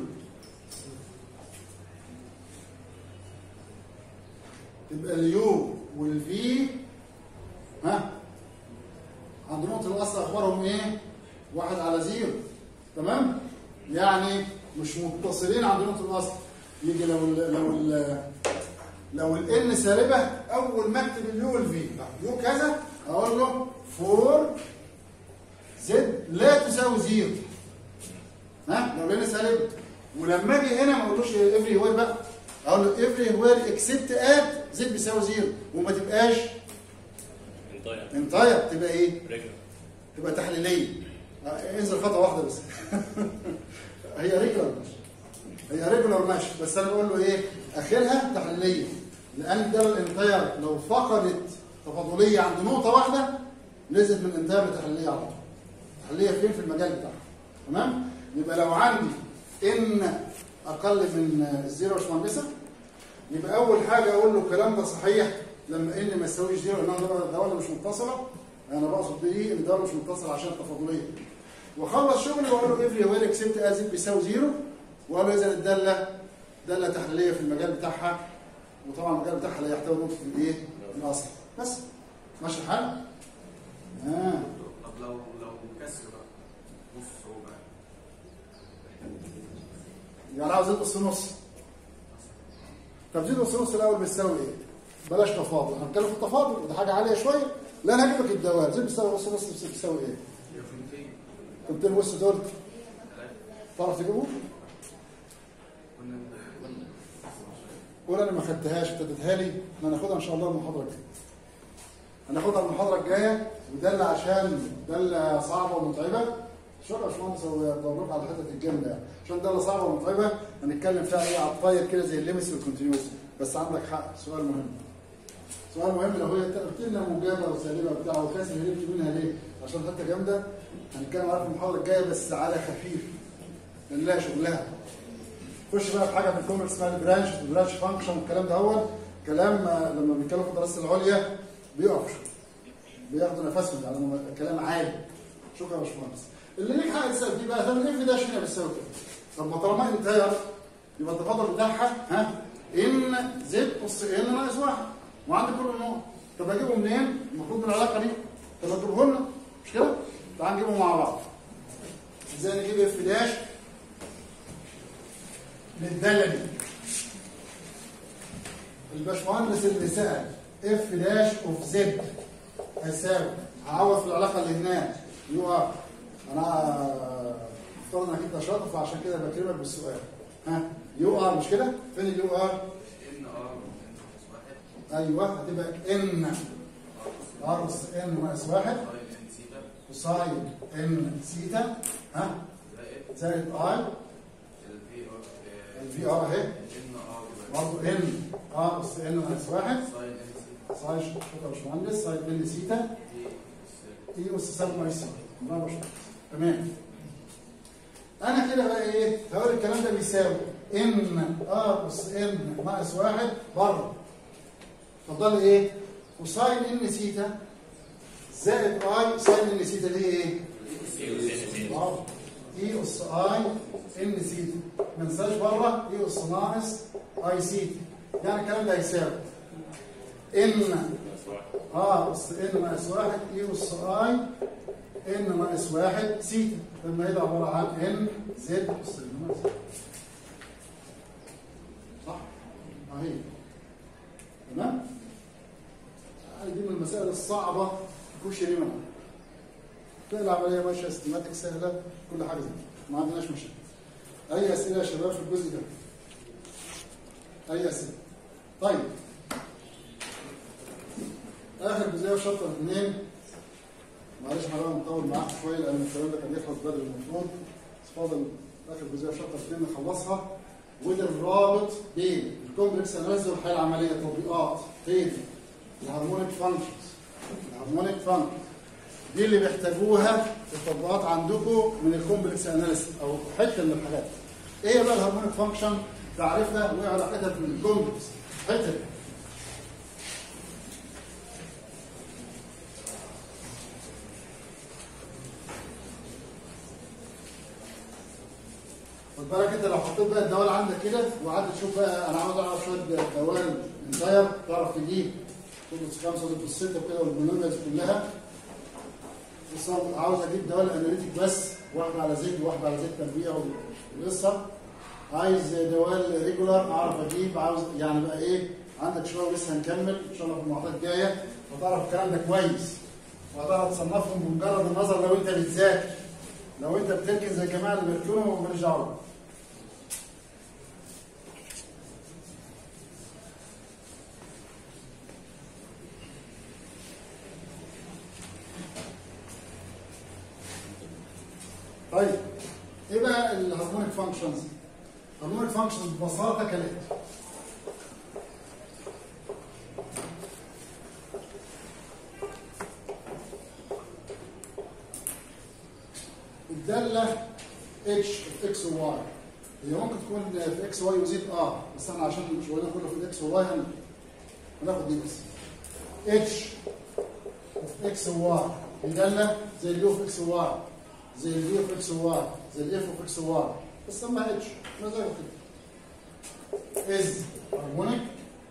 تبقى اليو والفي ها عند نقطة الأصل أخبارهم إيه؟ واحد على زيرو تمام؟ يعني مش متصلين عند نقطة الأصل يجي لو ال لو ال لو الان سالبة أول ما أكتب اليو والفي يو كذا أقول له فور زد لا تساوي زيرو ها لو الان سالبة ولما أجي هنا ما أقولوش افري وير بقى أقول له افري وير اكسبت ات زد بيساوي زيرو وما تبقاش انطاير انتاير تبقى ايه؟ ريجولار تبقى تحليليه آه، انزل خطوه واحده بس هي ريجولار ماشي هي ريجولار ماشي بس انا بقول له ايه اخرها تحليليه لان الداله الانتاير لو فقدت تفاضليه عند نقطه واحده نزلت من انتاير لتحليليه على طول تحليليه فين في المجال بتاعها تمام يبقى لو عندي ان اقل من الزيرو يا باشمهندسه يبقى اول حاجه اقول له الكلام ده صحيح لما ان ما يساويش زيرو انها دوله دوله مش متصله انا بقصد بايه ان الدوله مش متصله عشان التفاضليه واخلص شغلي واقول له افري وير اكسبت از بيساوي زيرو واقول له اذا الداله داله تحليليه في المجال بتاعها وطبعا المجال بتاعها لا يحتوي نقطه الايه؟ الاصل بس ماشي الحال؟ اه طب لو لو كسر بقى نص ربع يعني عاوز نص نص طب زد اس اس الاول بتساوي ايه؟ بلاش تفاضل هنتكلم في التفاضل وده حاجه عاليه شويه لا انا هجيب لك الدوال زد بتساوي اس اس بتساوي ايه؟ قيمتين بص دول تعرف تجيبهم؟ قول انا ما خدتهاش انت اديتها لي احنا هناخدها ان شاء الله المحاضره الجايه هناخدها المحاضره الجايه وده اللي عشان ده اللي صعبه ومتعبه شو يا باشمهندس هو مبروك على حته الجامده يعني عشان ده اللي صعبه ومتعبه هنتكلم فيها ايه على الطاير كده زي الليمس والكونتينيوس بس عندك حق سؤال مهم سؤال مهم لو هي قلت لنا موجبه وسالبه وبتاع وكاسر هربت منها ليه؟ عشان حته جامده هنتكلم عنها في المحاضره الجايه بس على خفيف لان لها شغلها خش بقى في حاجه في الكوميكس اسمها البرانش البرانش فانكشن والكلام ده هو كلام آه، لما بيتكلموا في الدراسه العليا بيقفوا بياخدوا نفسهم يعني لما كلام عالي شكرا يا باشمهندس اللي ليك حق تسال فيه بقى طب الاف ده هنا بيساوي كده طب ما طالما انتهر يبقى التفاضل بتاعها ها ان زد اس ان ناقص واحد وعندي كل النقط طب اجيبهم منين؟ المفروض من العلاقه دي طب اجيبهم لنا مش كده؟ تعال نجيبهم مع بعض ازاي نجيب اف داش للداله دي الباشمهندس اللي سال اف داش اوف زد هيساوي هعوض في العلاقه اللي هناك يو ار انا افترض انك انت شاطر فعشان كده بكلمك بالسؤال ها يو ار مش كده؟ فين اليو ار؟ ان ار ناقص واحد ايوه هتبقى ان ار اس ان ناقص واحد ساين ان سيتا كوساين ان سيتا ها زائد زائد اي الفي ار الفي ار اهي ان ار برضه ان ار اس ان ناقص واحد ساين ان سيتا ساين شكرا يا باشمهندس ساين ان سيتا دي اي اس سالب ناقص سيتا برافو يا باشمهندس تمام انا كده بقى ايه هقول الكلام ده بيساوي ان ار اس ان ناقص واحد بره اتفضل ايه كوساين ان سيتا زائد اي ساين ان سيتا دي ايه برافو اي اس اي ان سيتا ما ننساش بره اي اس ناقص اي سيتا يعني الكلام ده هيساوي ان اه اس ان ناقص واحد اي اس اي ان ناقص واحد سيتا لما يبقى عباره عن ان زد اس ان ناقص واحد. صح؟ اهي تمام؟ هذه دي من المسائل الصعبه كوشري منها تلاقي العمليه ماشيه استماتيك سهله كل حاجه زي كده ما عندناش مشاكل اي اسئله يا شباب في الجزء ده اي اسئله طيب اخر جزئيه في شابتر اثنين معلش احنا بقى نطول معاكم شويه لان الكلام ده كان يخلص بدري المفروض بس فاضل اخر جزئيه في شابتر اثنين نخلصها وده الرابط بين الكومبلكس اناليسيس والحياه العمليه تطبيقات فين؟ الهارمونيك فانكشنز الهارمونيك فانكشنز دي اللي بيحتاجوها في التطبيقات عندكم من الكومبلكس اناليسيس او حته من الحاجات ايه بقى الهارمونيك فانكشن تعرفها وايه علاقتها بالكومبلكس حته خد بالك انت لو حطيت بقى الدوال عندك كده وقعدت تشوف بقى انا عاوز اعرف شويه دوال انتاير تعرف تجيب تدرس خمسه وتدرس سته وكده والبولونيز كلها بس أنا عاوز اجيب دوال اناليتيك بس واحده على زد وواحده على زد تربيع ولسه عايز دوال ريجولار اعرف اجيب عاوز يعني بقى ايه عندك شويه ولسه هنكمل ان شاء الله في المحاضرات الجايه وتعرف الكلام ده كويس وهتعرف تصنفهم بمجرد النظر لو انت بتذاكر لو انت بتركز زي الجماعه اللي بيركنوا ماليش دعوه طيب ايه بقى الهارمونيك فانكشنز الهارمونيك فانكشنز ببساطه كالاتي الداله اتش في اكس وواي هي ممكن تكون في اكس واي وزد اه بس احنا عشان شغلنا كله في الاكس وواي هناخد دي بس اتش في اكس وواي الداله زي اليو في اكس وواي زي الفي في اكس وواي زي الاف في اكس وواي بس سماها اتش مزاجه كده از هارمونيك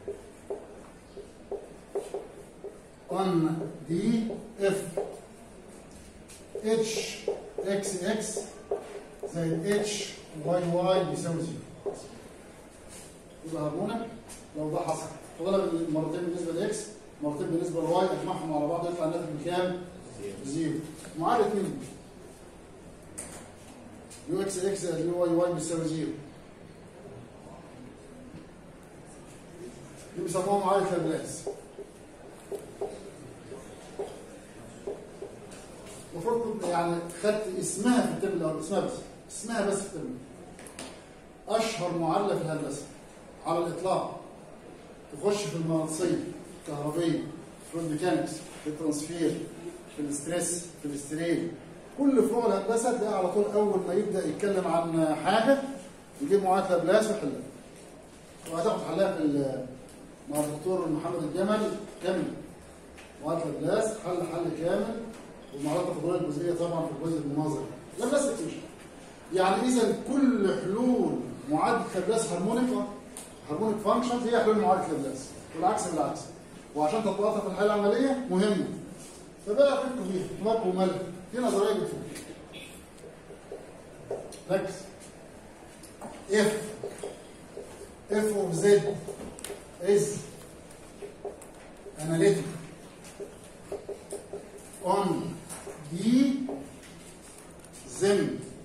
on دي اف اتش اكس اكس زائد اتش واي واي بيساوي زيرو يبقى هرمونك لو ده حصل فضل مرتين بالنسبه لاكس مرتين بالنسبه لواي اجمعهم على بعض يطلع الناتج بكام؟ زيرو معادله مين؟ يو اكس اكس زائد يو واي واي بيساوي زيرو دي بيسموها معادله لابلاس المفروض كنت يعني خدت اسمها في الترم الاول اسمها بس اسمها بس في الترم اشهر معادله في الهندسه على الاطلاق تخش في المغناطيسيه الكهربيه في الميكانكس في الترانسفير في الاستريس في الاسترين كل فروع الهندسه تلاقي على طول اول ما يبدا يتكلم عن حاجه يجيب معادله لابلاس ويحلها وهتاخد حلها في ال- مع الدكتور محمد الجمل كامل معادله لابلاس حل حل كامل ومعادله التفاضليه الجزئيه طبعا في الجزء المناظر لابلاس اكتشف يعني اذا كل حلول معادله لابلاس هارمونيك هارمونيك فانكشنز هي حلول معادله لابلاس والعكس بالعكس وعشان تطبيقاتها في الحاله العمليه مهمه فبقى فكروا فيها مارك وملك دي نظريه بتفوق ركز if f of z is analytic on d then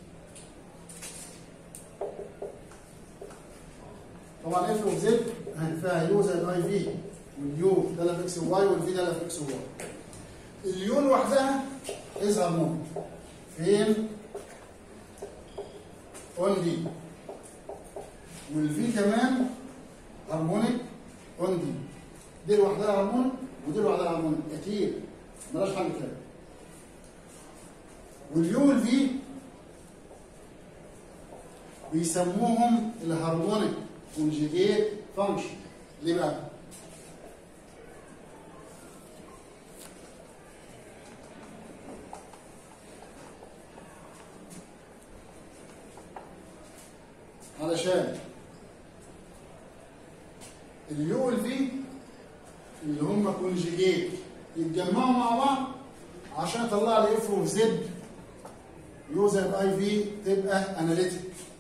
طبعا اف اوف زد فيها يو زائد اي في واليو ده في اكس وواي والفي ده في اكس وواي اليو لوحدها از هارمون فين؟ اون دي والفي كمان هارمونيك اون دي دي لوحدها هارمون ودي لوحدها هارمونيك اكيد ملاش حل تاني واليو والفي بيسموهم الهارمونيك كونجيجيت فانكشن ليه بقى؟ علشان اليو والفي اللي هم كونجيجيت يتجمعوا مع بعض عشان يطلع لي اف اوف زد يو زائد اي في تبقى اناليتيك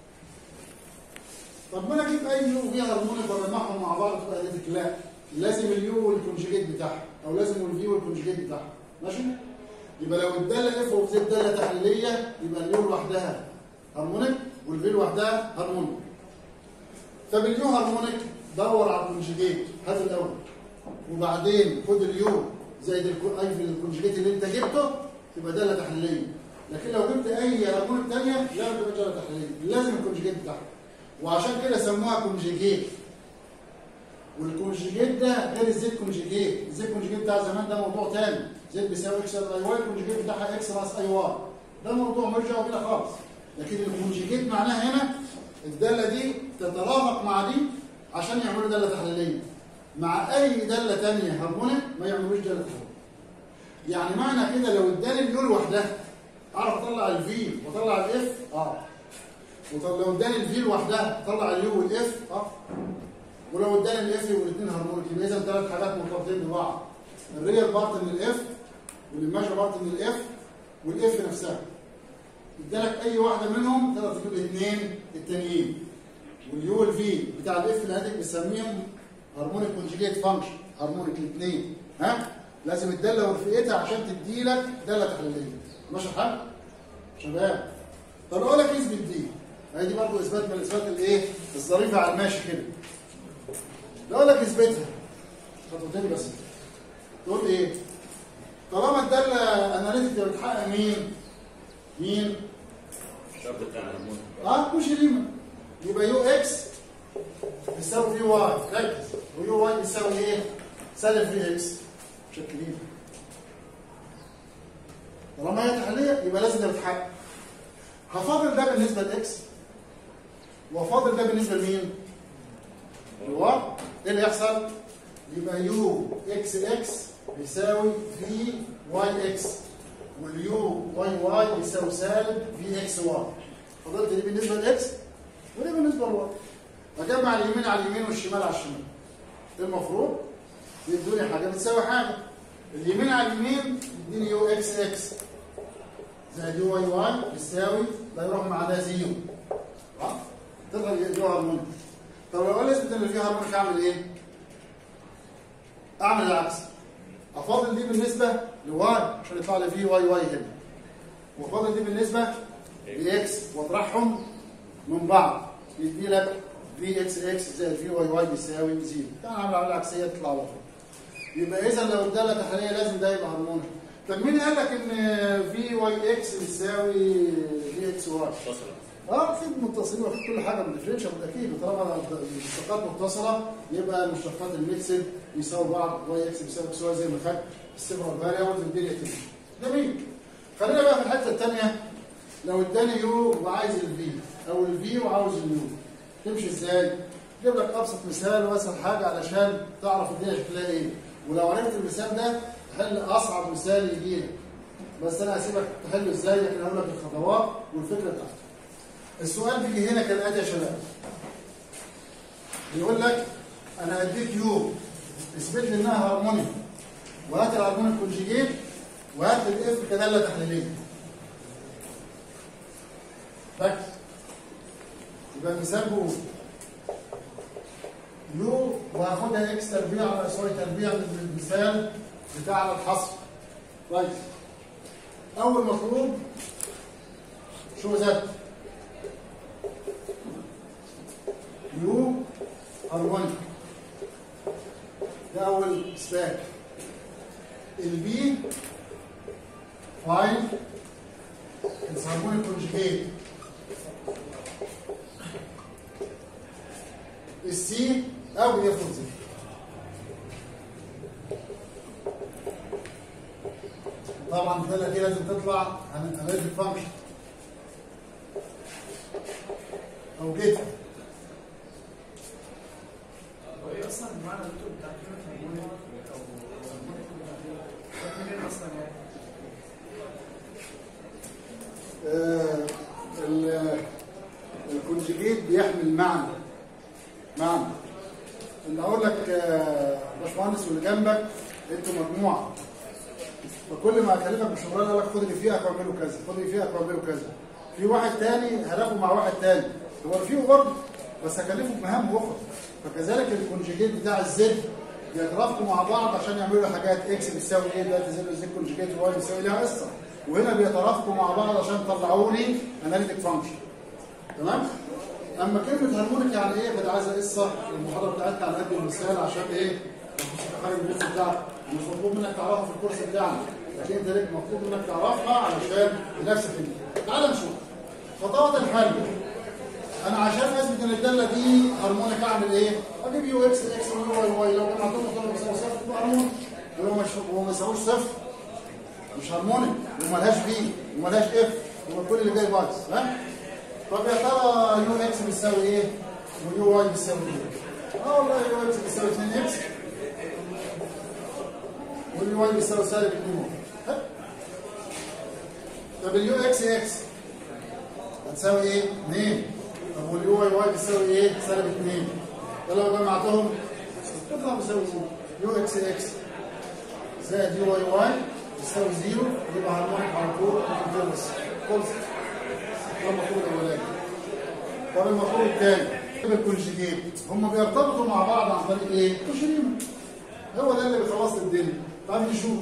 طب ما انا اجيب اي يو وفي هارمونيك واجمعهم مع بعض تبقى اناليتيك لا لازم اليو والكونجيجيت بتاعها او لازم الفي والكونجيجيت بتاعها ماشي يبقى لو الداله اف اوف زد داله تحليليه يبقى اليو لوحدها هارمونيك والفي لوحدها هارمونيك طب اليو هارمونيك دور على الكونجيجيت هات الاول وبعدين خد اليو زائد الكو- اي في الكونجيجيت اللي انت جبته تبقى داله تحليليه لكن لو جبت اي هارمونيك ثانيه لا ما تبقاش داله تحليليه لازم الكونجيجيت بتاعها وعشان كده سموها كونجيجيت والكونجيجيت ده غير الزيت كونجيجيت الزيت كونجيجيت بتاع زمان ده موضوع تاني زيت بيساوي اكس زائد اي واي الكونجيجيت بتاعها اكس ناقص اي واي ده موضوع مرجع كده خالص لكن الكونجيجيت معناها هنا الداله دي تترافق مع دي عشان يعملوا داله تحليليه مع اي داله ثانيه هارمونيك ما يعملوش داله تحليليه يعني معنى كده لو اداني اليو لوحدها اعرف اطلع الفي واطلع الاف اه وطب لو اداني الفي لوحدها اطلع اليو والاف اه ولو اداني الاف والاثنين هارمونيك يبقى اذا ثلاث حاجات مرتبطين ببعض الريال بارت من الاف والايماجن بارت من الاف والاف نفسها ادالك اي واحده منهم تقدر تجيب الاثنين التانيين واليو والفي بتاع الاف اللي هناك بنسميهم هارمونيك كونجيجيت فانكشن هارمونيك الاثنين ها لازم الداله ورفقتها عشان تدي لك داله تحليليه ماشي الحال شباب طب اقول لك اثبت دي هي دي برضه اثبات من الاثبات الايه الظريفه على الماشي كده لو اقول لك اثبتها خطوتين بس تقول ايه طالما الداله اناليتيك بتحقق مين مين الشرط بتاع الهرمون اه مش ريما يبقى يو اكس بيساوي في واي ركز ويو واي بيساوي ايه سالب في اكس شكلين طالما هي تحليه يبقى لازم ده بيتحقق هفاضل ده بالنسبه لاكس وفاضل ده بالنسبه لمين الواي ايه اللي يحصل يبقى يو اكس اكس بيساوي في واي اكس واليو واي واي بيساوي سالب في اكس واي فضلت دي بالنسبه لاكس ودي بالنسبه لواي اجمع اليمين على اليمين والشمال على الشمال المفروض يدوني حاجه بتساوي حاجه اليمين على اليمين يديني يو اكس اكس زائد يو واي واي بيساوي ده يروح مع ده زيرو صح؟ تطلع يو هارمونيك طب لو قال لي اثبت ان في هارمونيك اعمل ايه؟ اعمل العكس افاضل دي بالنسبه لواي عشان يطلع لي في واي واي هنا وافاضل دي بالنسبه لاكس واطرحهم من بعض يدي لك في اكس اكس زائد في واي واي بيساوي زيرو يعني عامل عمليه عكسيه تطلع على طول يبقى اذا لو الداله تحليليه لازم ده يبقى هارمونيك طب مين قال لك ان في واي اكس بتساوي في اكس واي؟ متصلة اه اكيد متصلين وفي كل حاجه من ديفرنشال اكيد طالما المشتقات متصله يبقى المشتقات الميكسد يساوي بعض واي اكس بيساوي اكس واي زي ما خد السيبرال فاريبلز الدنيا تمشي جميل خلينا بقى في الحته الثانيه لو اداني يو وعايز الفي او الفي وعاوز اليو تمشي ازاي؟ جيب لك ابسط مثال واسهل حاجه علشان تعرف الدنيا شكلها ايه ولو عرفت المثال ده حل اصعب مثال يجي لك بس انا هسيبك تحله ازاي لكن هقول لك الخطوات والفكره بتاعته السؤال بيجي هنا كالاتي يا شباب بيقول لك انا هديك يو اثبت لي انها هارمونيك وهات الهارمونيك كونجيجيت وهات الاف كداله تحليليه ركز يبقى المثال بيقول يو وهاخدها اكس تربيع على سوري تربيع من المثال بتاعنا الحصر كويس اول مطلوب شو ذات يو ار 1 ده اول سباك البي فاين الهارمونيك كونجيجيت السي او يفرض زي طبعا الداله دي لازم تطلع عن اناليتيك فانكشن او جيت هو ايه اصلا المعنى الدكتور بتاع كلمه هرمونيك او هرمونيك ده منين اصلا يعني؟ آه، ال- الكونجيجيت بيحمل معنى معنى ان اقول لك آه، باشمهندس واللي جنبك انتوا مجموعه فكل ما اكلفك بشغلانه اقول لك خد اللي فيها واعمله كذا خد اللي فيها واعمله كذا في واحد تاني هلاقه مع واحد تاني هو فيه برضه بس هكلفه بمهام اخرى فكذلك الكونجيجيت بتاع الزد بيترافقوا مع بعض عشان يعملوا حاجات اكس بتساوي ايه دلوقتي زد زد كونجيجيت واي بيساوي ليها قصه وهنا بيترافقوا مع بعض عشان يطلعوا لي اناليتيك فانكشن تمام اما كلمه هارمونيك يعني ايه فده عايزه قصه المحاضره بتاعتنا على قد المثال عشان ايه حاجه من الكورس بتاعك مش مطلوب منك تعرفها في الكورس بتاعنا لكن انت ليك مطلوب منك تعرفها علشان لنفسك انت تعال نشوف خطوات الحل انا عشان اثبت ان الداله دي هارمونيك اعمل ايه؟ اجيب يو اكس اكس ويو واي واي لو كان عندهم مطلوب يساوي صفر يبقى هارمونيك ولو مش هو ما يساويش صفر مش هارمونيك وملهاش في وملهاش اف يبقى كل اللي جاي بايظ ها؟ طب يا ترى يو اكس بيساوي ايه؟ ويو واي بيساوي ايه؟ اه والله يو اكس بيساوي 2 اكس واليو واي بيساوي سالب 2 واي طب اليو اكس اكس هتساوي ايه؟ 2 طب واليو واي واي بيساوي ايه؟ سالب 2 ده لو جمعتهم تطلع بيساوي زيرو يو اكس اكس زائد يو واي واي يساوي زيرو يبقى هارمونيك على طول وتنتهي بس خلص ده المفروض الاولاني طب المفروض الثاني الكونجيجيت هم بيرتبطوا مع بعض عن طريق ايه؟ كوشريما هو ده اللي بيخلص الدنيا تعال نشوف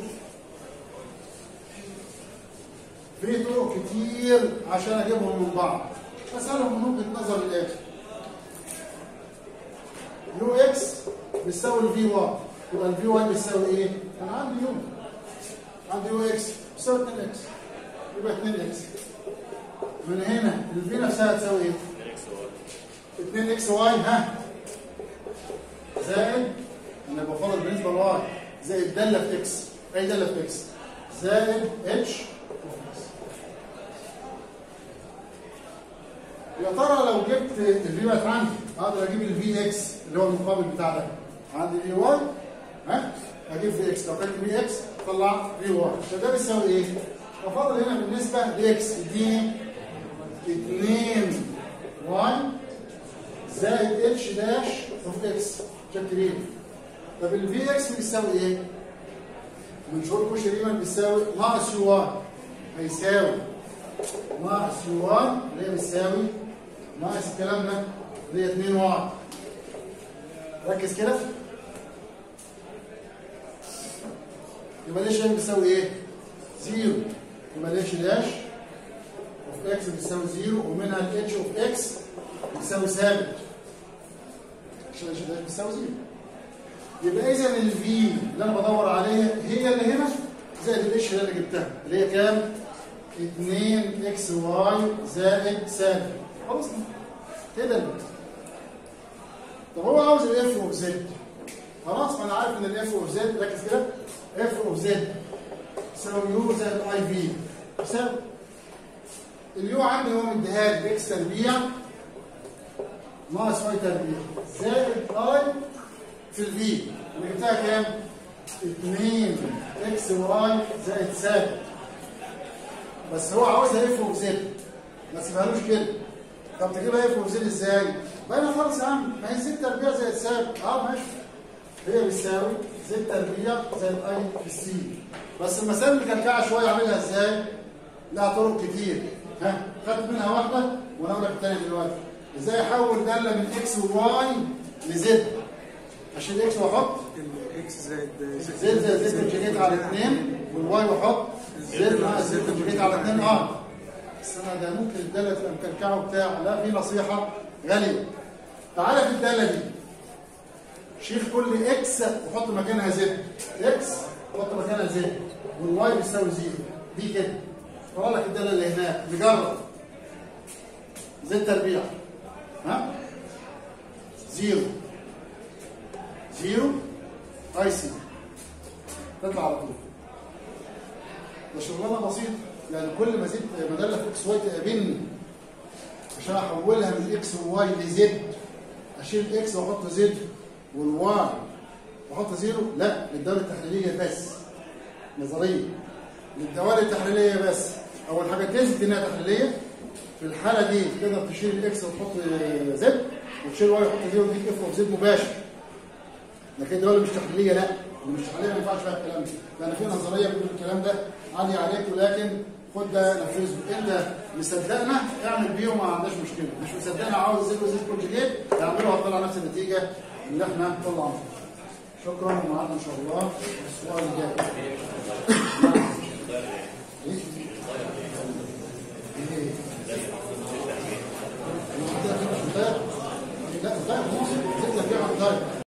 في طرق كتير عشان اجيبهم من بعض اسالهم من وجهه نظر الاتي يو اكس بيساوي الفي واي يبقى الفي واي بيساوي ايه؟ انا عندي يو عندي يو اكس بيساوي 2 اكس يبقى 2 اكس من هنا الفي نفسها تساوي ايه؟ اكس واي 2 اكس واي ها زائد انا بفرض بالنسبه لواي زائد داله في اكس اي داله في اكس زائد اتش يا ترى لو جبت الفي بقت عندي اقدر اجيب الفي اكس اللي هو المقابل بتاع ده عندي في واي ها اجيب في اكس لو كانت في اكس طلع في واي فده بيساوي ايه؟ ففاضل هنا بالنسبه لاكس اديني 2 واي زائد اتش داش اوف اكس شكلين طب الفي اكس بيساوي ايه؟ من شروط كوش ريمان بيساوي ناقص يو 1 هيساوي ناقص يو 1 اللي هي بتساوي ناقص الكلام ده اللي هي 2 واي ركز كده يبقى ليش هنا بيساوي ايه؟ زيرو يبقى ليش داش اوف اكس بتساوي زيرو ومنها الاتش اوف اكس بتساوي ثابت عشان الاتش داش بتساوي زيرو يبقى اذا الفي اللي انا بدور عليها هي اللي هنا زائد الاتش اللي انا جبتها اللي هي كام؟ 2 اكس واي زائد ثابت خلاص كده البيت. طب هو عاوز الاف اوف زد خلاص ما انا عارف ان الاف اوف زد ركز كده اف اوف زد يساوي يو زائد اي في يساوي اليو عندي هو مديها لي اكس تربيع ناقص واي تربيع زائد اي في الفي اللي جبتها كام؟ 2 اكس واي زائد ثابت بس هو عاوزها اف اوف زد ما تسيبهالوش كده طب تجيبها اف اوف زد ازاي؟ بقى خلاص يا عم ما هي زد تربيع زائد ثابت اه ماشي هي بتساوي زد تربيع زائد اي في سي بس المسائل مكلكعه شويه اعملها ازاي؟ لها طرق كتير ها خدت منها واحده وانا اقول لك الثانيه دلوقتي ازاي احول داله من اكس وواي لزد اشيل اكس واحط اكس زائد زد زائد زد كونجيجيت على 2 والواي واحط زد ناقص زد كونجيجيت على 2 اه بس انا ده ممكن الداله تبقى مكلكعه وبتاع لا في نصيحه غاليه تعالى في الداله دي شيل كل اكس وحط مكانها زد اكس وحط مكانها زد والواي بيساوي زيرو دي كده طلع لك الداله اللي هناك نجرب زد تربيع ها زيرو زيرو اي سي تطلع على طول ده شغلانه بسيطه يعني كل ما زدت مدله في اكس واي تقابلني عشان احولها من اكس وواي لزد اشيل الاكس واحط زد والواي واحط زيرو لا للدوله التحليليه بس نظريه للدوال التحليليه بس اول حاجه تثبت انها تحليليه في الحاله دي تقدر تشيل الاكس وتحط زد وتشيل واي وتحط زيرو وديك اف اوف زد مباشر لكن الدوله مش تحليليه لا اللي مش تحليليه ما ينفعش فيها الكلام ده لان في نظريه بتقول الكلام ده عالي عليك ولكن خد ده نفذه انت مصدقنا اعمل بيه وما عندناش مشكله مش مصدقنا عاوز زد وزد كونجيجيت اعمله هتطلع نفس النتيجه اللي احنا طلعناها شكرا ومعانا ان شاء الله الاسبوع اللي جاي إيه؟